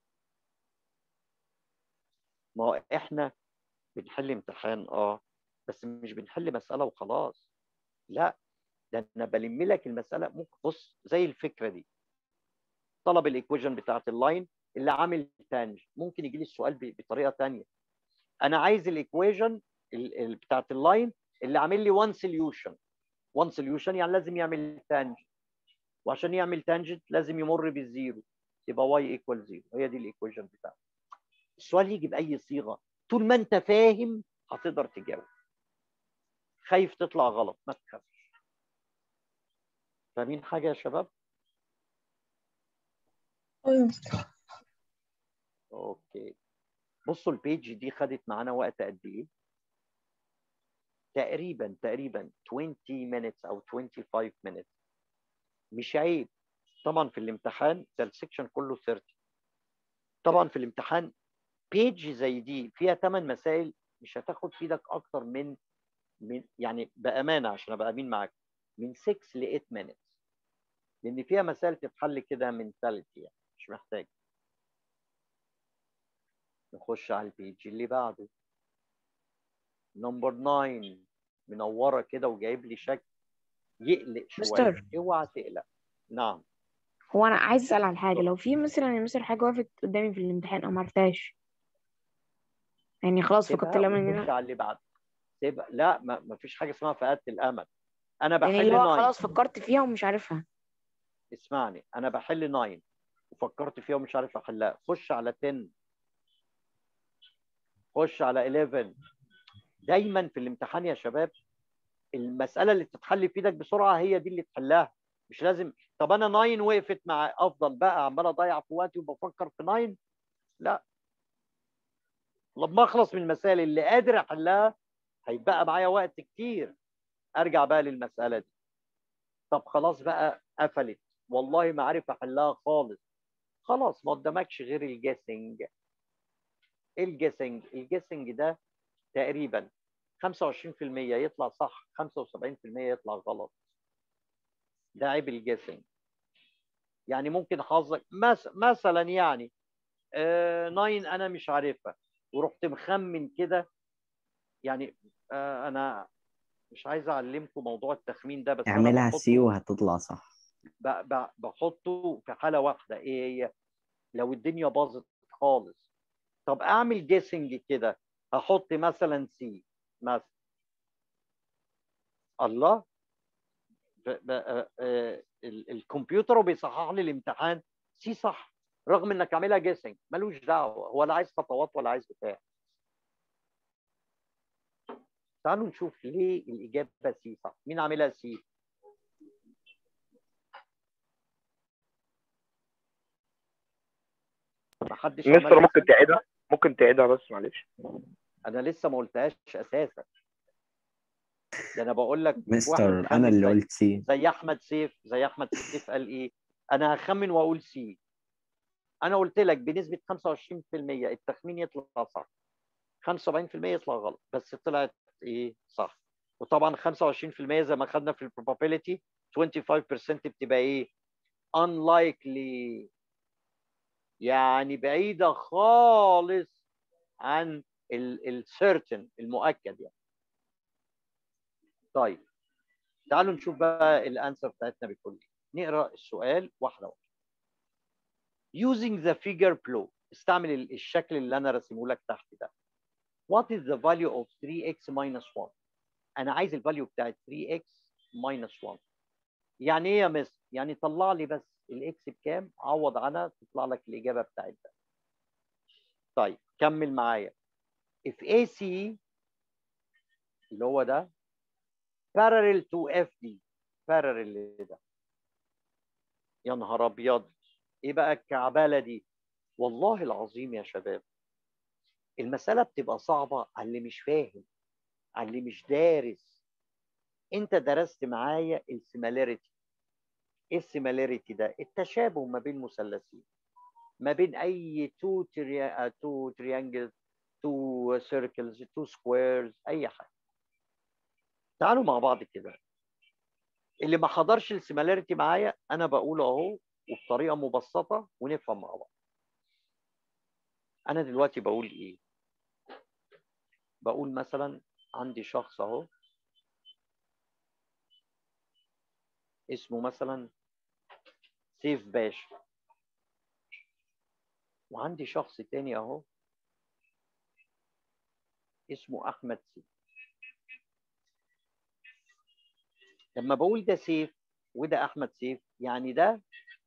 ما هو احنا بنحل امتحان اه بس مش بنحل مساله وخلاص لا ده انا بلم لك المساله ممكن بص زي الفكره دي طلب الايكويشن بتاعت اللاين اللي عامل تانج ممكن يجي لي السؤال ب- بطريقه ثانيه انا عايز الايكويشن بتاعت اللاين اللي عامل لي 1 سوليوشن 1 سوليوشن يعني لازم يعمل تانج وعشان يعمل تانجنت لازم يمر بالزيرو يبقى y ايكوال زيرو هي دي الايكويشن بتاعته السؤال يجي باي صيغه طول ما انت فاهم هتقدر تجاوب خايف تطلع غلط ما تخافش فاهمين حاجه يا شباب اه يا مستر اوكي بصوا البيج دي خدت معانا وقت قد ايه تقريبا تقريبا 20 minutes او 25 minutes مش عيب طبعا في الامتحان ده السكشن كله 30 طبعا في الامتحان بيج زي دي فيها 8 مسائل مش هتاخد في ايدك اكتر من من يعني بامانه عشان ابقى امين معاك من 6 ل 8 minutes لان فيها مسائل تتحل كده من يعني مش محتاج نخش على البيج اللي بعده نمبر 9 منوره كده وجايب لي شكل يقلق شويه مستر. اوعى تقلق نعم هو انا عايز اسال عن حاجه لو في مثلا مثلا حاجه وقفت قدامي في الامتحان او ما عرفتهاش يعني خلاص فقدت سيبها الامل ان ونخش انا على اللي بعده سيبها لا ما, ما فيش حاجه اسمها فقدت الامل انا يعني بحل اللي هو 9 خلاص فكرت فيها ومش عارفها اسمعني انا بحل 9 وفكرت فيها ومش عارف احلها خش على 10 خش على 11 دايما في الامتحان يا شباب المساله اللي تتحل في ايدك بسرعه هي دي اللي تحلها مش لازم طب انا 9 وقفت مع افضل بقى عمال اضيع في وقتي وبفكر في 9 لا لما اخلص من المسائل اللي قادر احلها هيبقى معايا وقت كتير ارجع بقى للمساله دي طب خلاص بقى قفلت والله ما عارف احلها خالص خلاص ما قدامكش غير الجيسنج الجيسنج الجيسنج ده تقريبا 25% يطلع صح 75% يطلع غلط ده عيب الجيسنج يعني ممكن حظك مس... مثلا يعني آه 9 انا مش عارفها ورحت مخمن كده يعني آه انا مش عايز اعلمكم موضوع التخمين ده بس انا اعملها بحطه سي وهتطلع صح ب... ب... بحطه في حاله واحده ايه هي لو الدنيا باظت خالص طب اعمل جيسنج كده هحط مثلا سي مثلا الله ب... ب... آه، آه، ال- الكمبيوتر وبيصحح لي الامتحان سي صح رغم انك عاملها جيسنج ملوش دعوه هو لا عايز خطوات ولا عايز بتاع تعالوا نشوف ليه الاجابه سي صح مين عاملها سي محدش مستر عمل ممكن يسأل؟ تعيدها ممكن تعيدها بس معلش انا لسه ما قلتهاش اساسا ده انا بقول لك واحد مستر خمس انا اللي زي- قلت سي زي احمد سيف زي احمد سيف قال ايه انا هخمن واقول سي انا قلت لك بنسبه 25% التخمين يطلع صح 75% يطلع غلط بس طلعت ايه صح وطبعا 25% زي ما خدنا في البروبابيلتي 25% بتبقى ايه unlikely يعني بعيده خالص عن السيرتن المؤكد يعني طيب تعالوا نشوف بقى الانسر بتاعتنا بتقول ايه نقرا السؤال واحده واحده using the figure below استعمل ال- الشكل اللي انا راسمه لك تحت ده what is the value of 3x minus 1 انا عايز الفاليو بتاعت 3x minus 1 يعني ايه يا مس يعني طلع لي بس الاكس بكام عوض عنها تطلع لك الاجابه بتاعتها طيب كمل معايا if AC اللي هو ده parallel to FD parallel ده يا نهار ابيض ايه بقى الكعبله دي والله العظيم يا شباب المساله بتبقى صعبه على اللي مش فاهم على اللي مش دارس انت درست معايا السيميلاريتي ايه السيميلاريتي ده التشابه ما بين مثلثين ما بين اي تو تريا تو تريانجلز تو سيركلز تو سكويرز اي حاجه تعالوا مع بعض كده اللي ما حضرش السيميلاريتي معايا انا بقول اهو وبطريقه مبسطه ونفهم مع بعض انا دلوقتي بقول ايه بقول مثلا عندي شخص اهو اسمه مثلا سيف باشا وعندي شخص تاني اهو اسمه احمد سيف لما بقول ده سيف وده احمد سيف يعني ده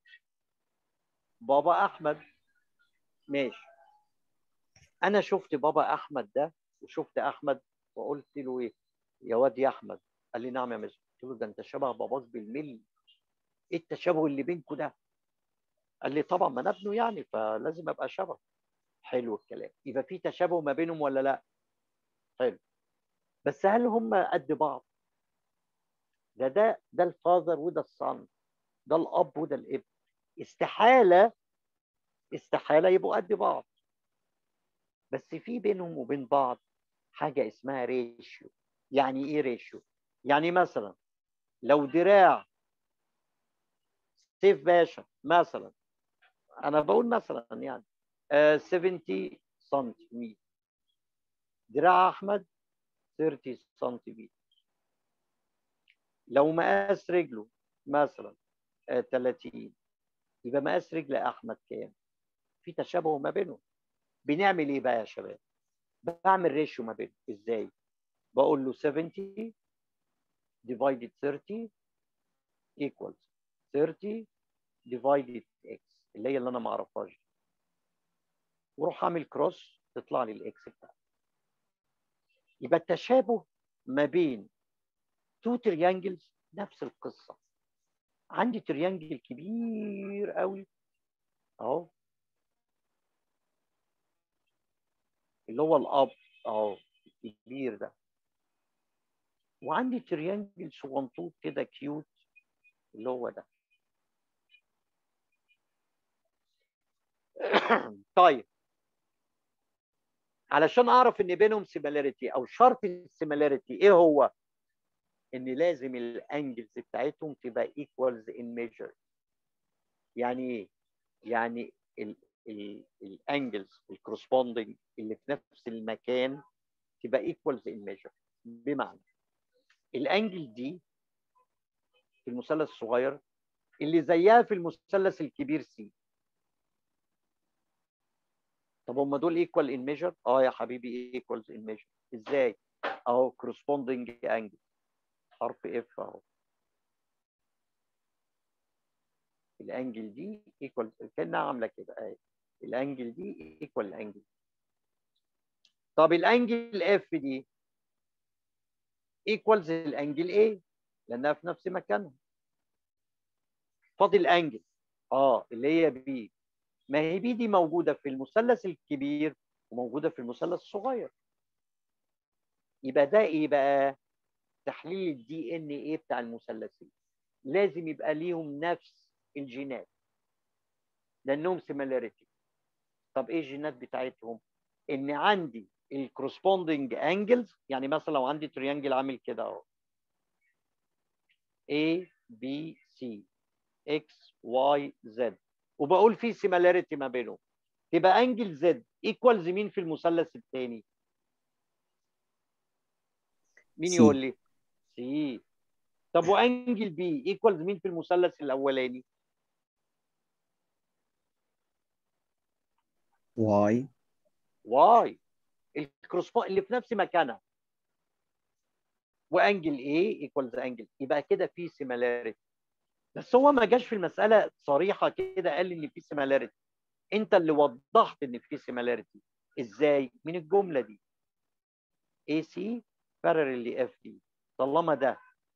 بابا احمد ماشي انا شفت بابا احمد ده وشفت احمد وقلت له ايه يا واد يا احمد قال لي نعم يا مستر قلت له ده انت شبه باباك بالملي ايه التشابه اللي بينكم ده قال لي طبعا ما انا ابنه يعني فلازم ابقى شبه حلو الكلام يبقى في تشابه ما بينهم ولا لا حلو بس هل هم قد بعض ده ده ده الفاذر وده الصن ده الاب وده الابن استحاله استحاله يبقوا قد بعض بس في بينهم وبين بعض حاجه اسمها ريشيو يعني ايه ريشيو يعني مثلا لو دراع سيف باشا مثلا انا بقول مثلا يعني آه 70 سنتيمتر دراع احمد 30 سنتيمتر لو مقاس رجله مثلا آه 30 يبقى مقاس رجل احمد كام في تشابه ما بينهم بنعمل ايه بقى يا شباب بعمل ريشيو ما بينهم ازاي بقول له 70 divided 30 equals 30 divided x اللي هي اللي انا ما اعرفهاش واروح اعمل كروس تطلع لي الاكس بتاعتي يبقى التشابه ما بين تو تريانجلز نفس القصه عندي تريانجل كبير قوي اهو اللي هو الاب اهو الكبير ده وعندي تريانجل صغنطوط كده كيوت اللي هو ده طيب علشان اعرف ان بينهم سيميلاريتي او شرط السيميلاريتي ايه هو ان لازم الانجلز بتاعتهم تبقى ايكوالز ان ميجر يعني ايه يعني الانجلز الكورسبوندنج اللي في نفس المكان تبقى ايكوالز ان ميجر بمعنى الانجل دي في المثلث الصغير اللي زيها في المثلث الكبير سي طب هم دول ايكوال ان ميجر اه يا حبيبي ايكوالز ان ميجر ازاي اهو كورسبوندنج انجل حرف اف اهو الانجل دي ايكوال كانها عامله كده اهي الانجل دي ايكوال الانجل طب الانجل اف دي ايكوالز الانجل ايه لانها في نفس مكانها فاضل انجل اه اللي هي بي ما هي بي دي موجوده في المثلث الكبير وموجوده في المثلث الصغير يبقى ده ايه بقى تحليل الدي ان ايه بتاع المثلثين لازم يبقى ليهم نفس الجينات لانهم سيميلاريتي طب ايه الجينات بتاعتهم ان عندي الكورسبوندنج انجلز يعني مثلا لو عندي تريانجل عامل كده اهو A B C X Y Z وبقول في سيميلاريتي ما بينهم تبقى انجل زد ايكوالز مين في المثلث الثاني مين C. يقول لي سي طب وانجل بي ايكوالز مين في المثلث الاولاني واي واي الكروسبون اللي في نفس مكانها وانجل ايه ايكوالز انجل يبقى كده في سيميلاريتي بس هو ما جاش في المساله صريحه كده قال لي ان في سيميلاريتي انت اللي وضحت ان في سيميلاريتي ازاي من الجمله دي اي سي بارل لاف دي طالما ده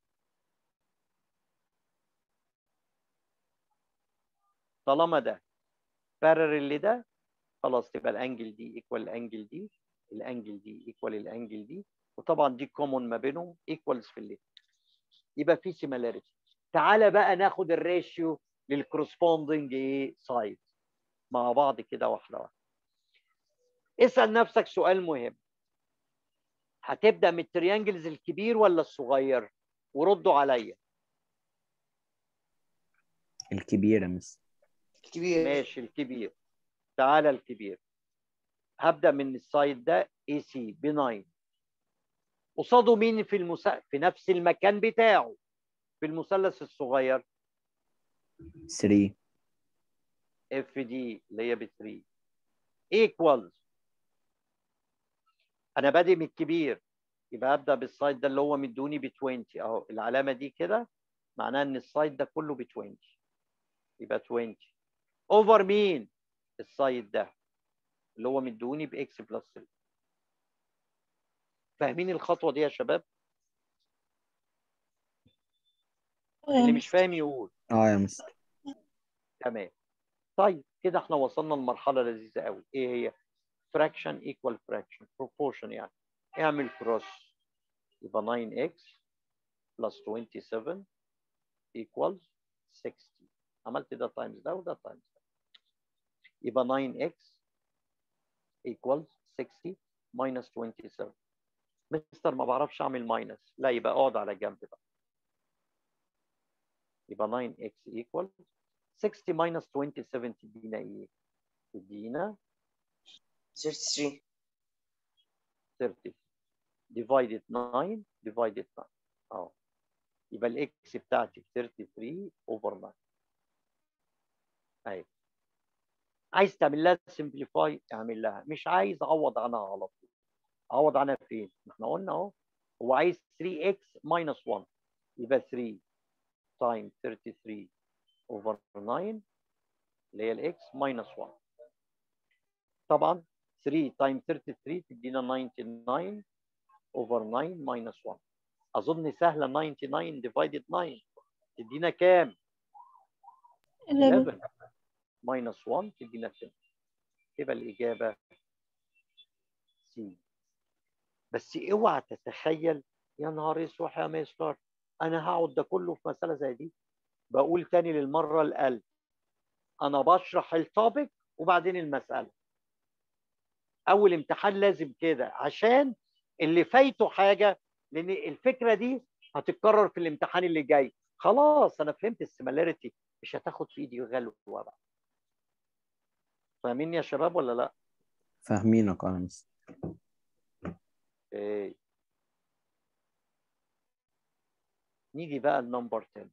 طالما ده بارل لده خلاص تبقى الانجل دي ايكوال الانجل دي الانجل دي ايكوال الانجل دي وطبعا دي كومون ما بينهم ايكوالز في الليفت يبقى في سيميلاريتي تعالى بقى ناخد الريشيو للكورسبوندنج ايه سايد مع بعض كده واحده واحده اسال نفسك سؤال مهم هتبدا من التريانجلز الكبير ولا الصغير وردوا عليا الكبيرة مس كبير ماشي الكبير تعالى الكبير هبدا من السايد ده اي سي ب 9 قصاده مين في المس... في نفس المكان بتاعه في المثلث الصغير 3 اف دي اللي هي ب 3 ايكوالز انا بادئ من الكبير يبقى ابدا بالسايد ده اللي هو مدوني ب 20 اهو العلامه دي كده معناها ان السايد ده كله ب 20 يبقى 20 اوفر مين السايد ده اللي هو مدوني باكس بلس 3 فاهمين الخطوه دي يا شباب اللي مش فاهم يقول اه يا مس تمام طيب كده احنا وصلنا لمرحله لذيذه قوي ايه هي fraction equal fraction proportion يعني اعمل cross يبقى 9x plus 27 equals 60 عملت ده times ده وده times ده يبقى 9x equals 60 minus 27 مستر ما بعرفش اعمل ماينس لا يبقى اقعد على جنب بقى يبقى 9x equals 60 minus 27 تدينا ايه؟ تدينا 33 30 divided 9 divided 9 اه يبقى الاكس بتاعتي 33 اوفر 9 اهي عايز تعمل لها سمبليفاي اعمل لها مش عايز اعوض عنها على طول اعوض عنها فين؟ ما احنا قلنا اهو هو عايز 3x minus 1 يبقى 3 times 33 over 9 اللي هي الاكس minus 1 طبعا 3 times 33 تدينا 99 over 9 minus 1 اظن سهله 99 divided 9 تدينا كام 11 minus 1 تدينا 10 يبقى الاجابه سي بس اوعى تتخيل يا نهار اسود يا مستر انا هقعد ده كله في مساله زي دي بقول تاني للمره الألف انا بشرح التوبيك وبعدين المساله اول امتحان لازم كده عشان اللي فايته حاجه لان الفكره دي هتتكرر في الامتحان اللي جاي خلاص انا فهمت السيميلاريتي مش هتاخد في ايدي غلوه بقى فاهمين يا شباب ولا لا؟ فاهمينك اه يا مس إيه. نيجي بقى النمبر 10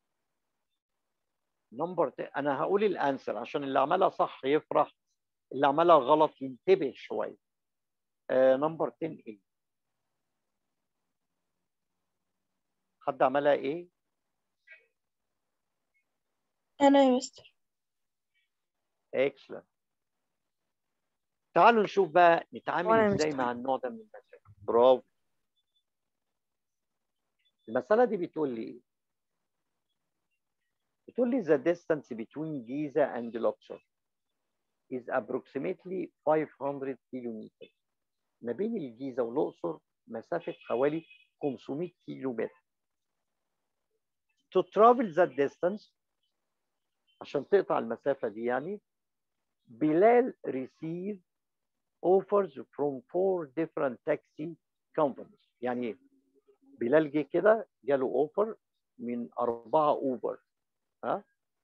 نمبر 10 انا هقول الانسر عشان اللي عملها صح يفرح اللي عملها غلط ينتبه شويه نمبر 10 ايه حد عملها ايه أنا يا مستر اكسلنت تعالوا نشوف بقى نتعامل وأنا ازاي مستر. مع النوع ده من المشاكل برافو المسألة دي بتقول لي ايه؟ بتقول لي the distance between Giza and Luxor is approximately 500 كيلومتر ما بين الجيزة والأقصر مسافة حوالي 500 كيلو متر to travel that distance عشان تقطع المسافة دي يعني بلال receive offers from four different taxi companies يعني ايه؟ بلال جه كده جاله اوفر من أربعة أوبر ها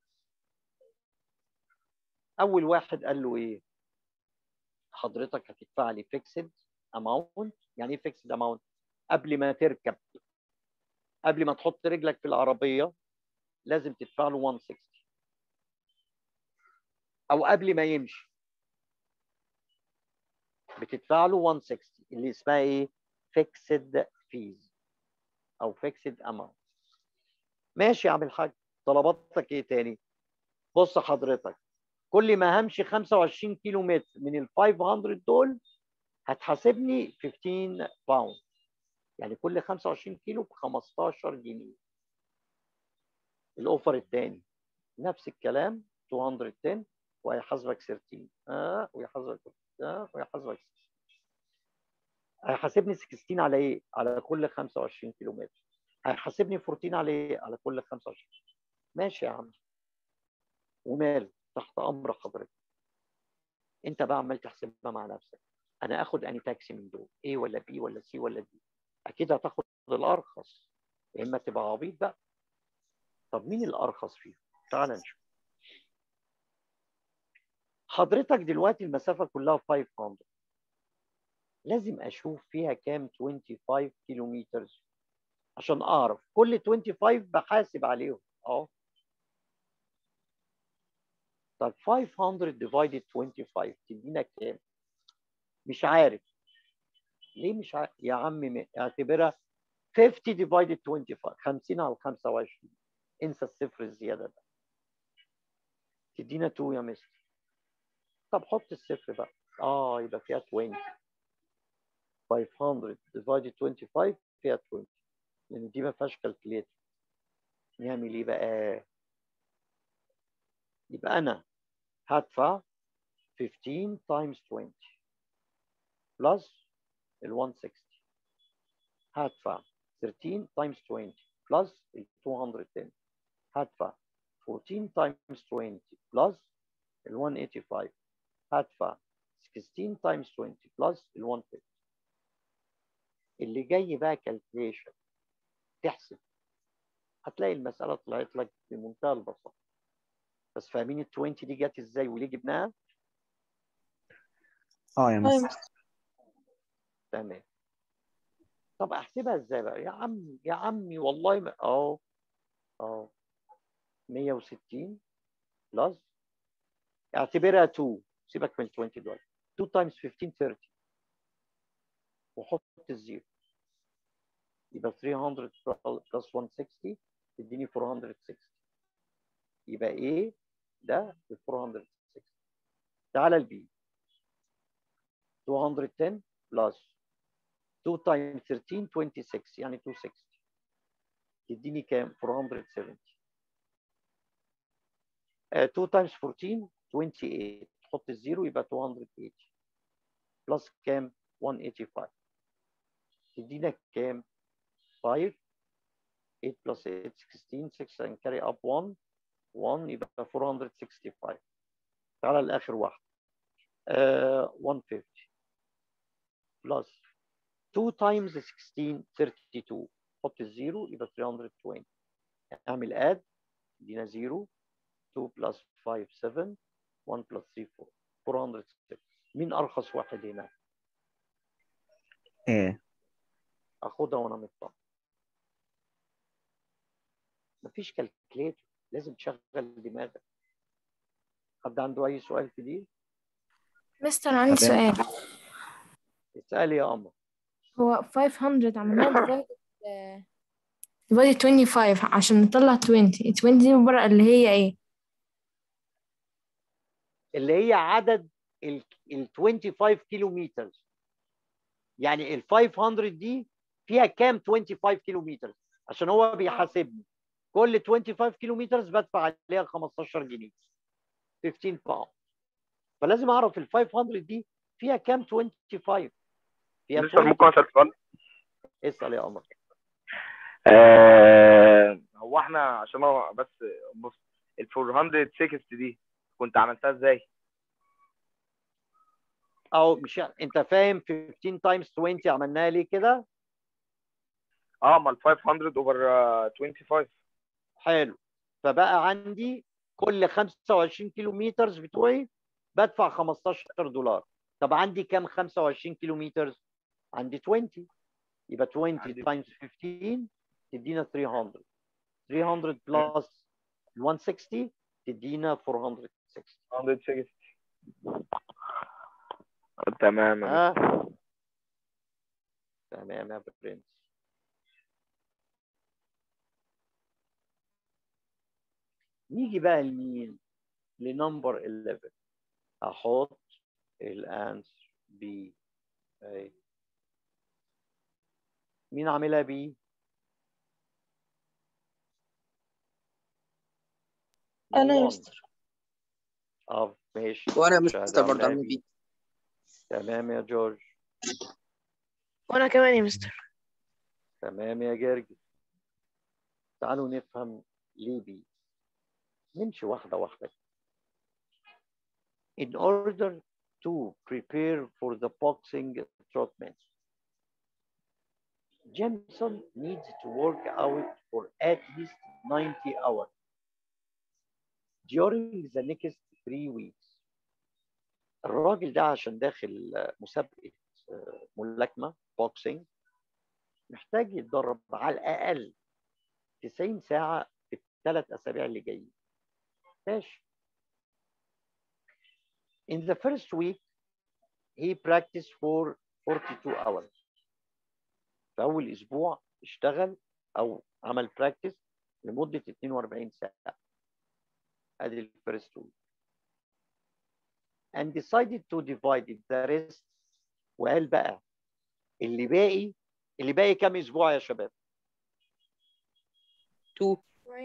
أول واحد قال له إيه؟ حضرتك هتدفع لي فيكسد اماونت يعني ايه فيكسد اماونت؟ قبل ما تركب قبل ما تحط رجلك في العربية لازم تدفع له 160 أو قبل ما يمشي بتدفع له 160 اللي اسمها ايه؟ فيكسد فيز او فيكسد اماونت ماشي يا عم الحاج طلباتك ايه تاني؟ بص حضرتك كل ما همشي 25 كيلو متر من ال 500 دول هتحاسبني 15 باوند يعني كل 25 كيلو ب 15 جنيه الاوفر الثاني نفس الكلام 210 وهيحاسبك 13 اه ويحاسبك اه ويحاسبك 16 هيحاسبني 16 على ايه؟ على كل 25 كيلو متر هيحاسبني 14 على ايه؟ على كل 25 ماشي يا عم وماله تحت امر حضرتك انت بقى عمال تحسبها مع نفسك انا اخد اني تاكسي من دول ايه ولا بي ولا سي ولا دي اكيد هتاخد الارخص يا اما تبقى عبيط بقى طب مين الارخص فيهم تعال نشوف حضرتك دلوقتي المسافه كلها 500 لازم اشوف فيها كام 25 كيلو متر عشان اعرف كل 25 بحاسب عليهم اه طب 500 divided 25 تدينا كام؟ مش عارف ليه مش عارف يا عم م- اعتبرها 50 divided 25 50 على 25 انسى الصفر الزياده ده تدينا 2 يا مستر طب حط الصفر بقى اه يبقى فيها 20 500 divided 25 فيها 20 لان دي ما فيهاش كالكليتر نعمل ايه بقى؟ يبقى انا هدفع 15 times 20 plus ال 160 هدفع 13 times 20 plus ال 210 هدفع 14 times 20 plus ال 185 هدفع 16 times 20 plus ال 150 اللي جاي بقى calculation تحسب هتلاقي المسألة طلعت لك بمنتهى البساطة بس فاهمين ال 20 دي جت ازاي وليه جبناها؟ اه يا اه يا مستر مستر تمام طب احسبها ازاي بقى يا عم يا عمي والله ما اه اه 160 بلس اعتبرها 2 سيبك من ال 20 دلوقتي 2 تايمز 15 30 وحط الزيرو يبقى 300 بلس 160 تديني 460 يبقى ايه ده ب 460 تعالى البي 210 بلس 2 times 13 26 يعني 260 تديني كام 470 آه 2 times 14 28 تحط الزيرو يبقى 280 بلس كام 185 تدينا كام 5 8 plus 8 16 6 and carry up 1 1 يبقى 465 تعالى لاخر واحد آه 150 plus 2 times 16 32 حط الزيرو يبقى 320 اعمل اد ادينا 0 2 plus 5 7 1 plus 3 4 406 مين ارخص واحد هنا؟ ايه اخدها وانا مطمن مفيش كالكليتر لازم تشغل دماغك حد عنده اي سؤال في دي؟ مستر عندي تمام. سؤال اسالي يا قمر هو 500 عملناها divided آه، divided 25 عشان نطلع 20 ال 20 دي بره اللي هي ايه اللي هي عدد ال ال 25 كيلو متر يعني ال 500 دي فيها كام 25 كيلو متر عشان هو بيحاسبني كل 25 كيلو متر بدفع عليها 15 جنيه 15 باوند فلازم اعرف ال 500 دي فيها كام 25 فيها مستر 20 ممكن اسال سؤال اسال يا قمر آه، هو احنا عشان هو بس بص ال 460 دي كنت عملتها ازاي؟ او مش انت فاهم 15 تايمز 20 عملناها ليه كده اه ما ال 500 اوفر 25 حلو فبقى عندي كل 25 كيلو متر بتوعي بدفع 15 دولار طب عندي كام 25 كيلو متر عندي 20 يبقى 20 عندي- تايمز 15 تدينا 300 300 بلس 160 تدينا 460 460 تمام ها تمام يا برنس نيجي بقى لمين لنمبر 11 احط الانسر بي اهي مين عاملها بي انا يا مروان. مستر اه ماشي وانا شهادة مستر برضه عاملاها عامل بي. بي تمام يا جورج وانا كمان يا مستر تمام يا جرجس تعالوا نفهم ليه بي نمشي واحدة واحدة In order to prepare for the boxing tournament, Jameson needs to work out for at least 90 hours during the next three weeks. الراجل ده عشان داخل مسابقة ملاكمة بوكسينج محتاج يتدرب على الأقل 90 ساعة في الثلاث أسابيع اللي جايين. ماشي. In the first week, he practiced for 42 hours. في أول أسبوع اشتغل أو عمل براكتس لمدة 42 ساعة. أدي الفيرست week. And decided to divide the rest وقال بقى اللي باقي اللي باقي كام أسبوع يا شباب؟ 2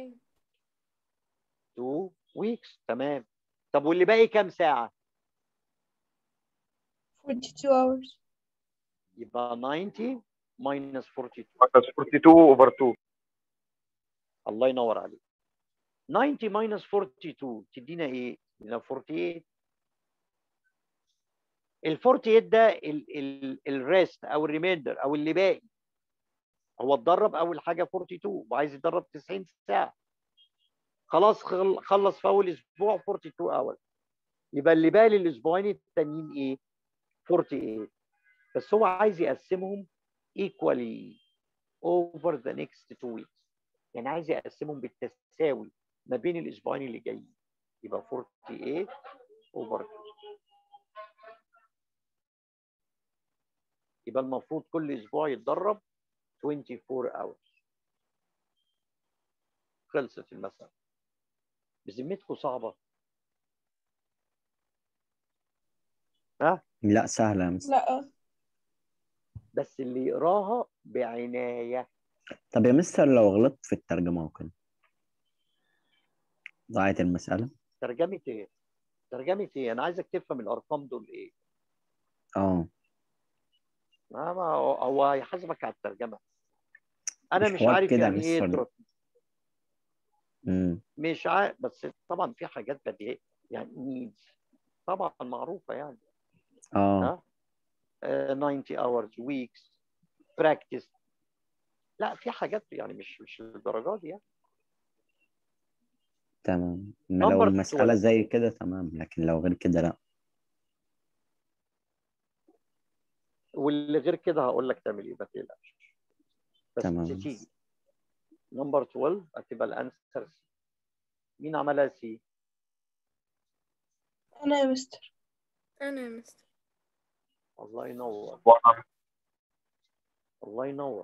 2 weeks تمام. طب واللي باقي كام ساعة؟ 42 hours يبقى 90 minus 42 42 اوفر 2 الله ينور عليك 90 minus 42 تدينا ايه؟ تدينا 48 ال 48 ده الريست او الريميندر او اللي باقي هو اتدرب اول حاجه 42 وعايز يتدرب 90 ساعه خلاص خل- خلص في اول اسبوع 42 اور يبقى اللي باقي للاسبوعين التانيين ايه؟ 48 بس هو عايز يقسمهم equally over the next two weeks يعني عايز يقسمهم بالتساوي ما بين الاسبوعين اللي جايين يبقى 48 over 2 يبقى المفروض كل اسبوع يتدرب 24 hours خلصت المسألة بذمتكم صعبة ها لا سهلة يا مستر لا بس اللي يقراها بعناية طب يا مستر لو غلطت في الترجمة وكده ضاعت المسألة ترجمة ايه؟ ترجمة ايه؟ أنا عايزك تفهم الأرقام دول ايه؟ اه ما ما هو هو هيحاسبك على الترجمة أنا مش مش حوار عارف كده يعني ايه مستر. تروت امم مش عارف بس طبعا في حاجات بديهية يعني needs طبعا معروفة يعني اه ها؟ آه، 90 hours weeks practice لا في حاجات يعني مش مش للدرجات دي يعني تمام ما لو Number المسألة 12. زي كده تمام لكن لو غير كده لا واللي غير كده هقول لك تعمل ايه ما تقلقش بس تمام. تيجي نمبر 12 هتبقى الانسر سي مين عملها سي؟ أنا يا مستر أنا يا مستر الله ينور الله ينور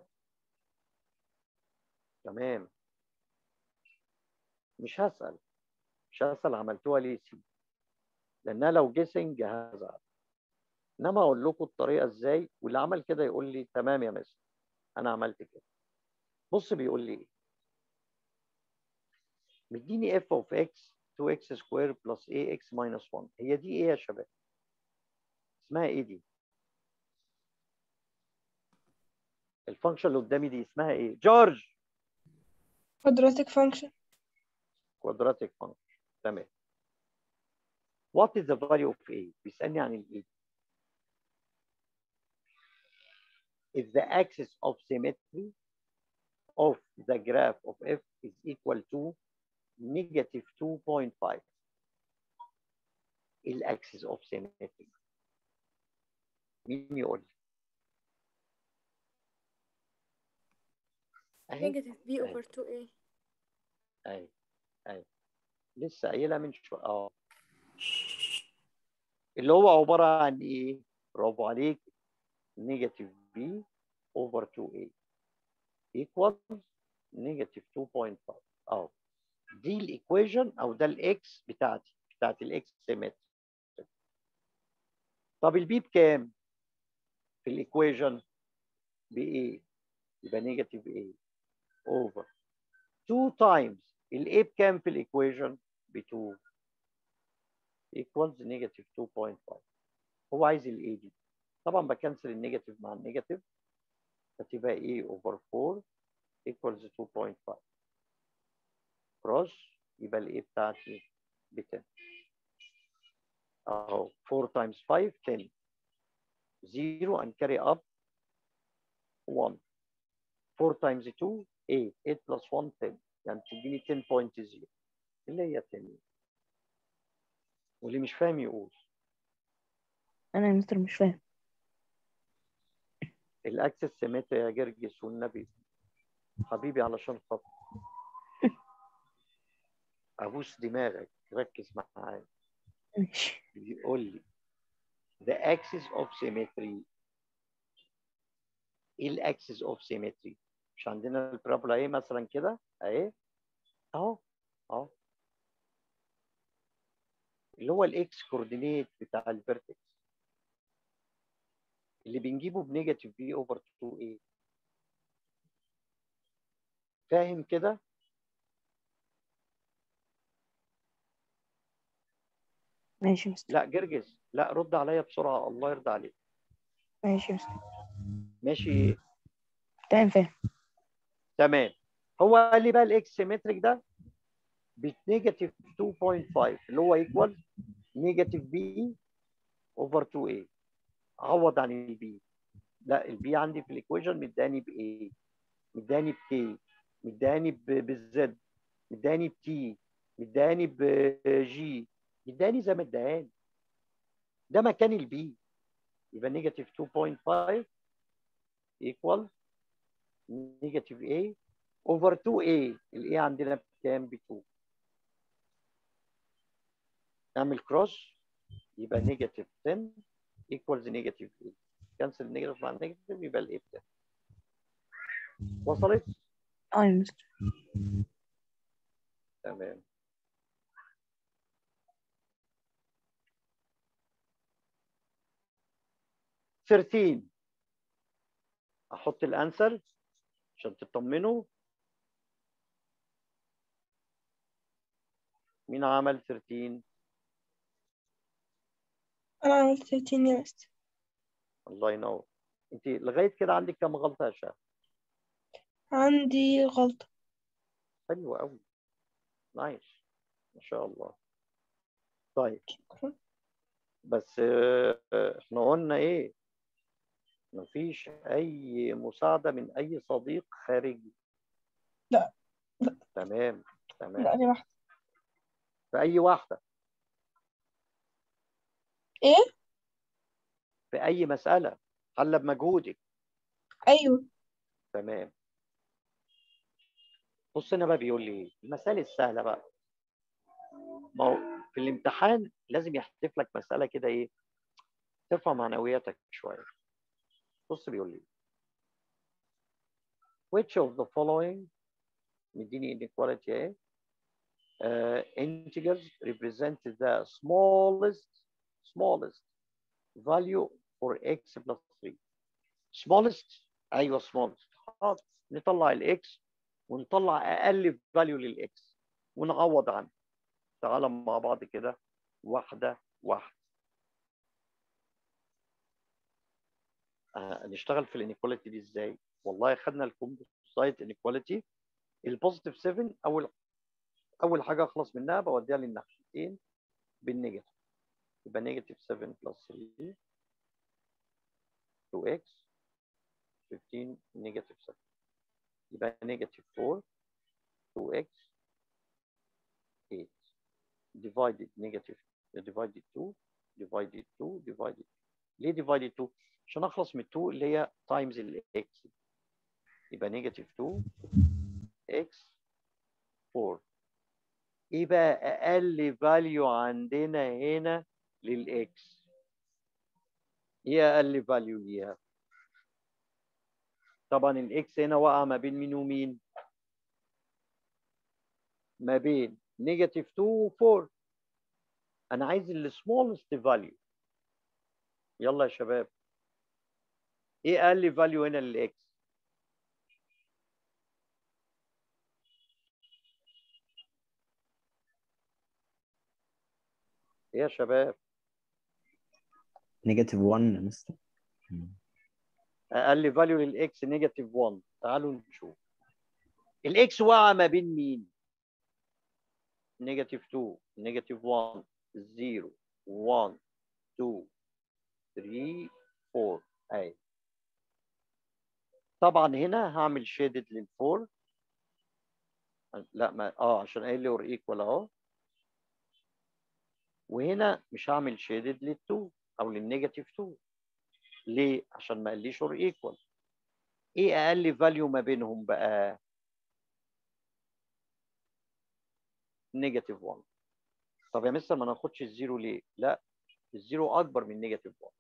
تمام مش هسأل مش هسأل عملتوها ليه سي لانها لو جيسنج هزعل انما اقول لكم الطريقه ازاي واللي عمل كده يقول لي تمام يا مستر انا عملت كده بص بيقول لي ايه مديني اف اوف اكس 2 اكس سكوير بلس اي اكس ماينس 1 هي دي ايه يا شباب اسمها ايه دي الفانكشن اللي قدامي دي اسمها ايه جورج quadratic function quadratic function تمام what is the value of a بيسألني عن ال a if the axis of symmetry of the graph of f is equal to negative 2.5 الاكسس of symmetry مين يقول لي؟ اهي negative b over 2a اهي اهي لسه قايلها من شويه اه اللي هو عباره عن ايه؟ برافو عليك نيجاتيف بي اوفر 2a equals نيجاتيف 2.5 اه دي الايكويشن او ده الاكس بتاعتي بتاعت الاكس سيمتري طب البي بكام؟ في الايكويشن بايه؟ يبقى نيجاتيف ايه اوفر 2 تايمز الاي بكام في الايكويشن؟ ب 2 equals نيجاتيف 2.5 هو عايز الاي دي طبعا بكنسل النيجاتيف مع النيجاتيف فتبقى ايه اوفر 4 equals 2.5 كروس يبقى الايه بتاعتي ب 10 اهو 4 times 5 10 0 and carry up 1 4 times 2 8 8 plus 1 10 يعني تديني 10.0 اللي هي 10 واللي مش فاهم يقول انا يا مستر مش فاهم الاكسس سميته يا جرجس والنبي حبيبي علشان خاطر ابوس دماغك ركز معايا ماشي بيقول لي the axis of symmetry ايه الاكسس اوف سيمتري مش عندنا البرابولا ايه مثلا كده اهي اهو اهو اللي هو الاكس كوردينيت بتاع الفيرتكس اللي بنجيبه بنيجاتيف بي اوفر 2 ايه فاهم كده ماشي يا مستر لا جرجس لا رد عليا بسرعه الله يرضى عليك ماشي يا مستر ماشي تمام فاهم تمام هو قال لي بقى الاكس سيمتريك ده بنيجاتيف 2.5 اللي هو ايكوال نيجاتيف بي اوفر 2 a عوض عن البي لا البي عندي في الايكويشن مداني بايه مداني بكي مداني بالزد مداني بتي مداني بجي مداني زي ما اداني ده مكان البي يبقى نيجاتيف 2.5 ايكوال نيجاتيف a اوفر 2a الاي عندنا بكام ب 2 نعمل كروس يبقى نيجاتيف 10 ايكوالز نيجاتيف 8 كنسل النيجاتيف مع النيجاتيف يبقى الاي بتاعي وصلت اه يا مستر تمام ثيرتين احط الانسر عشان تطمنوا مين عمل 13 أنا عملت 13 يا مستر الله ينور انت لغايه كده عندك كام غلطه يا شهد عندي غلطة حلو قوي نايس ما شاء الله طيب شكرا بس آه، آه، احنا قلنا ايه مفيش اي مساعده من اي صديق خارجي لا، لا. تمام تمام لا دي واحدة في اي واحده إيه؟ في اي مساله حل بمجهودك أيوه تمام بص هنا بقى بيقول لي ايه المسائل السهله بقى ما هو في الامتحان لازم يحذف لك مساله كده ايه ترفع معنوياتك شويه بص بيقول لي which of the following مديني inequality ايه uh, integers represent the smallest smallest value for x plus 3 smallest ايوه smallest حاضر نطلع الاكس ونطلع اقل فاليو للاكس ونعوض عنه تعالى مع بعض كده واحده واحده آه نشتغل في الانيكواليتي دي ازاي والله خدنا الكومبوزايت انيكواليتي البوزيتيف 7 اول اول حاجه اخلص منها بوديها للناحيتين بالنيجاتيف يبقى نيجاتيف 7 بلس 3 2x 15 نيجاتيف 7 يبقى نيجاتيف 4 2x 8 divided negative divided 2 divided 2 divided ليه divided 2 عشان اخلص من 2 اللي هي times الاكس يبقى نيجاتيف 2 x 4 ايه بقى اقل فاليو عندنا هنا للاكس ايه اقل فاليو ليها طبعا الاكس هنا واقعه ما بين مين ومين ما بين نيجاتيف 2 و 4 انا عايز السمولست فاليو يلا يا شباب ايه اقل فاليو هنا للاكس ايه يا شباب نيجاتيف 1 يا مستر اقل فاليو للاكس نيجاتيف 1 تعالوا نشوف الاكس واقعه ما بين مين نيجاتيف 2 نيجاتيف 1 0 1 2 3 4 اهي طبعا هنا هعمل شيدد للفور لا ما اه عشان قايل لي اور ايكوال اهو وهنا مش هعمل شيدد لل2 او للنيجاتيف 2 ليه؟ عشان ما قاليش اور ايكوال ايه اقل فاليو ما بينهم بقى؟ نيجاتيف 1 طب يا مستر ما ناخدش الزيرو ليه؟ لا الزيرو اكبر من نيجاتيف 1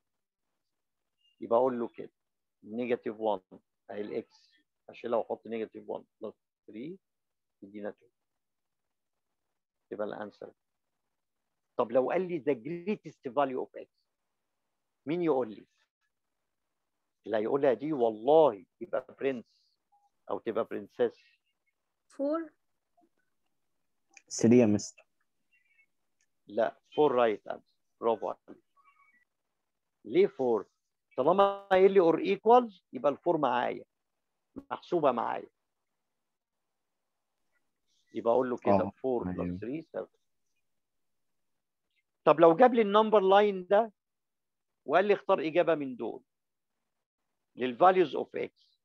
يبقى اقول له كده نيجاتيف 1 اهي الاكس اشيلها واحط نيجاتيف 1 بلس 3 يدينا 2 يبقى الانسر طب لو قال لي the greatest value of x مين يقول لي؟ اللي هيقولها دي والله يبقى برنس او تبقى برنسس 4 3 يا مستر لا 4 رايت انسر برافو عليك ليه 4 طالما قايل لي اور ايكوالز يبقى الفور معايا محسوبه معايا يبقى اقول له كده آه، 4 أيوه. بلس 3 7 طب لو جاب لي النمبر لاين ده وقال لي اختار اجابه من دول للفاليوز اوف اكس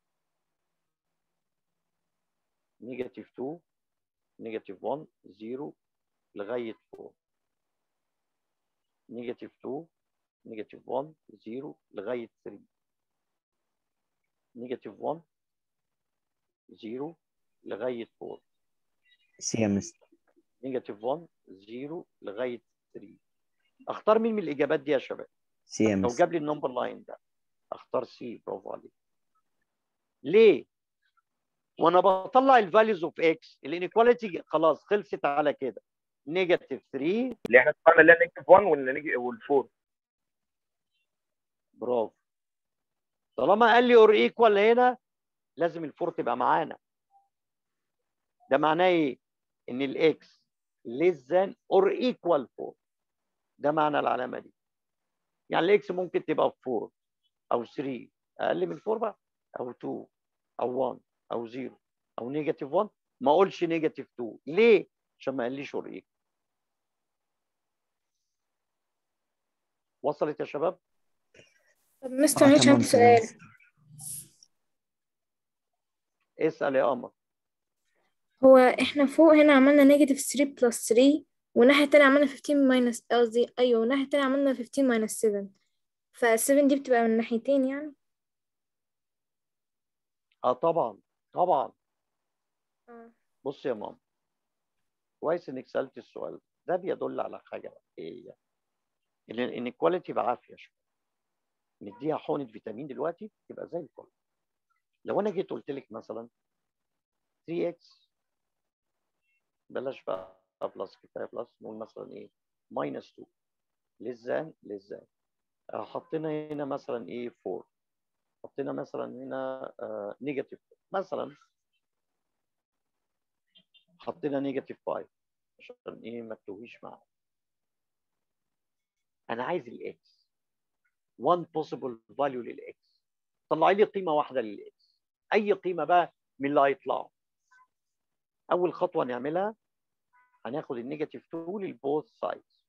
نيجاتيف 2 نيجاتيف 1 0 لغايه 4 نيجاتيف 2 نيجاتيف 1 0 لغايه 3 نيجاتيف 1 0 لغايه 4 سي يا مستر نيجاتيف 1 0 لغايه 3 اختار مين من الاجابات دي يا شباب سي يا لو مستر جاب لي النمبر لاين ده اختار سي برافو عليك ليه وانا بطلع الفاليوز اوف اكس الانيكواليتي خلاص خلصت على كده نيجاتيف 3 اللي احنا اتفقنا اللي هي نيجاتيف 1 والنيج- والفور برافو طالما قال لي اور ايكوال هنا لازم الفور تبقى معانا ده معناه ايه ان الاكس less than or equal 4 ده معنى العلامه دي يعني الاكس ممكن تبقى 4 او 3 اقل من 4 بقى او 2 او 1 او 0 او نيجاتيف 1 ما اقولش نيجاتيف 2 ليه عشان ما قاليش اور ايكوال وصلت يا شباب طب مستر آه، معلش تمام عندي تمام يا سؤال مستر. اسال يا قمر هو احنا فوق هنا عملنا نيجاتيف 3 بلس 3 والناحية التانية عملنا 15 ماينس قصدي أيوة والناحية التانية عملنا 15 ماينس 7 فال 7 دي بتبقى من ناحيتين يعني اه طبعا طبعا اه بص يا ماما كويس انك سالت السؤال ده. ده بيدل على حاجه ايه هي ان الانيكواليتي بعافيه شويه نديها حقنه فيتامين دلوقتي تبقى زي الفل لو انا جيت قلت لك مثلا 3x بلاش بقى بلس كفايه بلس نقول مثلا ايه ماينس 2 للزان للزان آه، حطينا هنا مثلا ايه 4 حطينا مثلا هنا نيجاتيف مثلا حطينا نيجاتيف 5 عشان ايه ما تتوهيش معايا انا عايز الاكس one possible value للاكس طلع لي قيمه واحده للاكس اي قيمه بقى من اللي هيطلعوا اول خطوه نعملها هناخد النيجاتيف 2 للبوث سايدز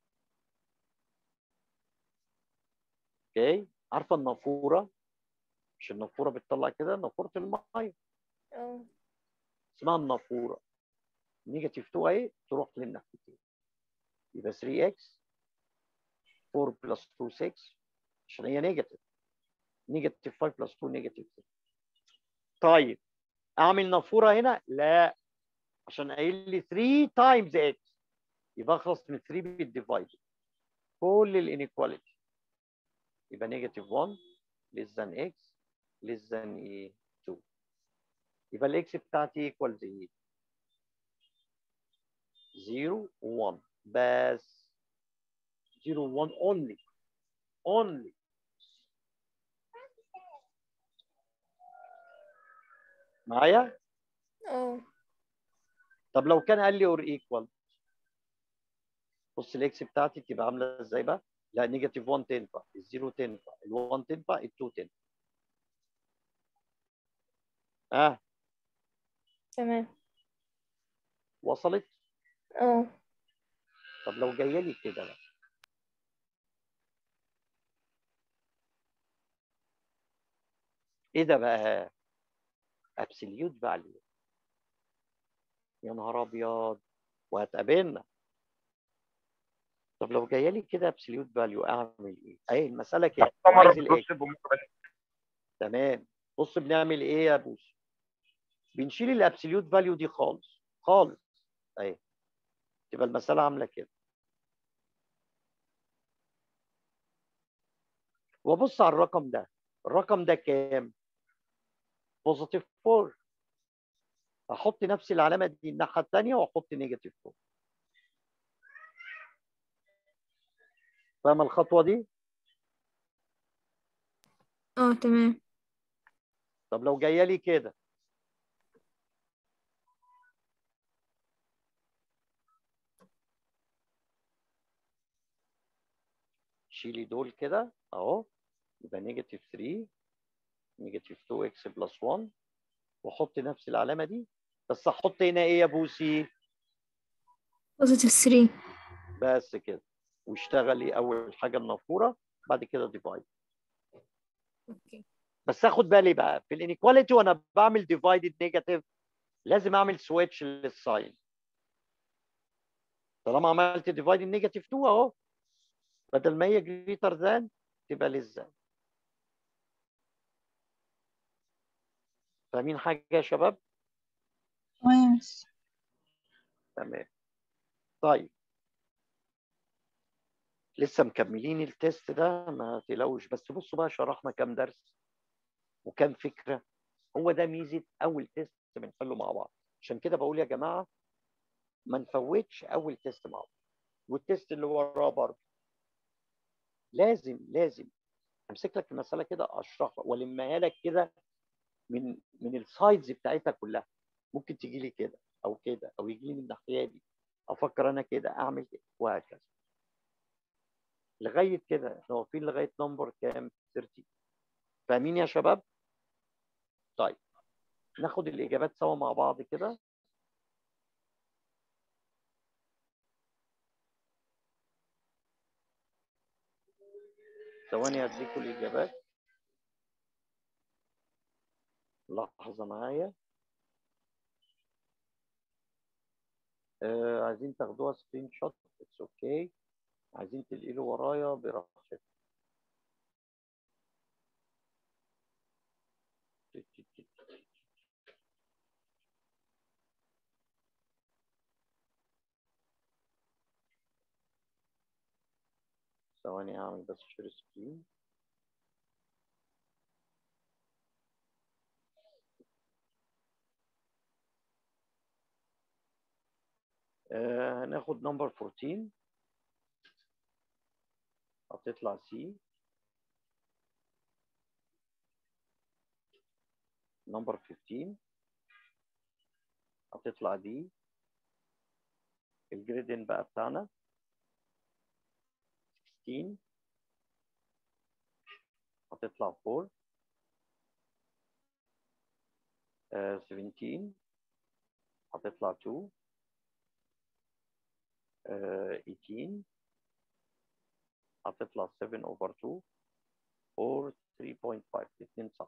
اوكي عارفه النافوره مش النافوره بتطلع كده نافوره الميه اه اسمها النافوره نيجاتيف 2 اهي تروح للناحيتين يبقى 3x 4 بلس 2 6 عشان هي نيجاتيف نيجاتيف 5 بلس 2 نيجاتيف 3 طيب اعمل نافوره هنا لا عشان قايل لي 3 تايمز x يبقى اخلص من 3 بالديفايد كل الانيكواليتي يبقى نيجاتيف 1 less than x less than ايه 2 يبقى الاكس بتاعتي ايكوالز ايه 0 1 بس 0 1 only only معايا اه طب لو كان قال لي اور ايكوال بص الاكس بتاعتي تبقى عامله ازاي بقى لا نيجاتيف 1 تنفع الزيرو تنفع ال1 تنفع ال2 تنفع اه تمام وصلت اه طب لو جايه لي كده بقى ايه ده بقى ابسوليوت فاليو يا نهار ابيض وهتقابلنا طب لو جايه لي كده ابسوليوت فاليو اعمل ايه اهي المساله كده عمر عايز الاكس بص بمقابل تمام بص بنعمل ايه يا بوس بنشيل الابسوليوت فاليو دي خالص خالص اهي تبقى المساله عامله كده وابص على الرقم ده الرقم ده كام بوزيتيف 4 احط نفس العلامه دي الناحيه الثانيه واحط نيجاتيف 4 فاهم الخطوه دي اه تمام طب لو جايه لي كده شيلي دول كده اهو يبقى نيجاتيف 3 نيجاتيف 2 اكس بلس 1 واحط نفس العلامه دي بس احط هنا ايه يا بوسي بوزيتيف 3 بس كده واشتغلي اول حاجه النافوره بعد كده ديفايد اوكي بس اخد بالي بقى في الانيكواليتي وانا بعمل ديفايدد نيجاتيف لازم اعمل سويتش للساين طالما عملت ديفايدد نيجاتيف 2 اهو بدل ما هي جريتر ذان تبقى للذان فاهمين حاجه يا شباب تمام بس تمام طيب لسه مكملين التيست ده ما تقلقوش بس بصوا بقى شرحنا كام درس وكام فكره هو ده ميزه اول تيست بنحله مع بعض عشان كده بقول يا جماعه ما نفوتش اول تيست مع بعض والتيست اللي وراه برضه لازم لازم امسك لك المساله كده اشرحها والمها لك كده من من السايدز بتاعتها كلها ممكن تيجي لي كده او كده او يجي لي من الناحيه دي افكر انا كده اعمل كده وهكذا لغايه كده احنا واقفين لغايه نمبر كام 30 فاهمين يا شباب طيب ناخد الاجابات سوا مع بعض كده ثواني اديكم الاجابات لحظه معايا آه عايزين تاخدوها سكرين شوت اتس اوكي عايزين تنقلوا ورايا براحتكم ثواني هعمل بس شير سكرين آه، هناخد نمبر 14 هتطلع سي نمبر 15 هتطلع دي الجريدين بقى بتاعنا 16 هتطلع 4 آه، 17 هتطلع 2 آه، 18 هتطلع 7 over 2 or 3.5 الاثنين صح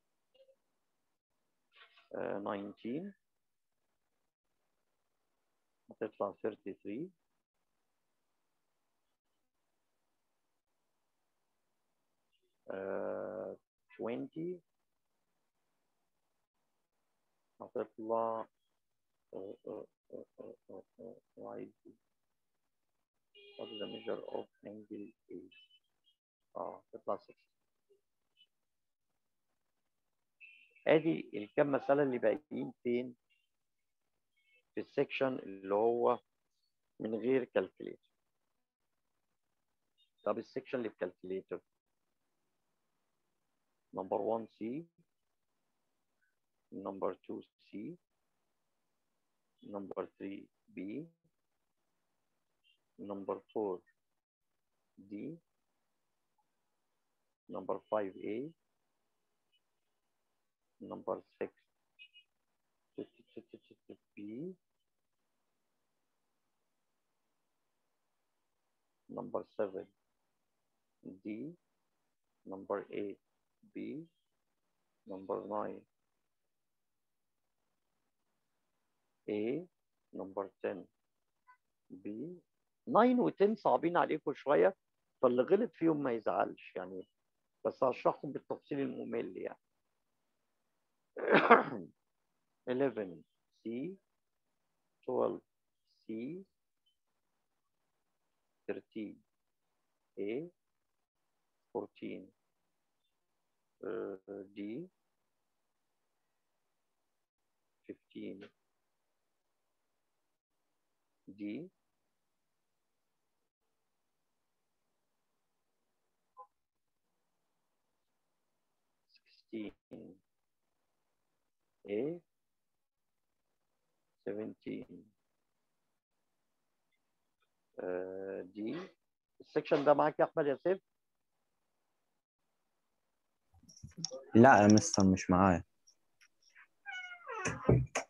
آه، 19 هتطلع 33 آه، 20 هتطلع آه، آه، آه، آه، آه، آه، وعايز دي. What is the measure of angle A? اه تطلع 6 ادي الكام مسألة اللي باقيين فين؟ في السكشن اللي هو من غير كالكوليتر طب السكشن اللي بكالكوليتر نمبر 1 سي نمبر 2 سي نمبر 3 بي نمبر 4 D number 5A number 6 B number 7 D number 8 B number 9 A number 10 B 9 و 10 صعبين عليكم شوية فاللي غلط فيهم ما يزعلش يعني بس هشرحهم بالتفصيل الممل يعني 11 C 12 C 13 A 14 uh, D 15 D sixteen A seventeen uh, D السكشن ده معاك يا احمد يا سيف لا يا مستر مش معايا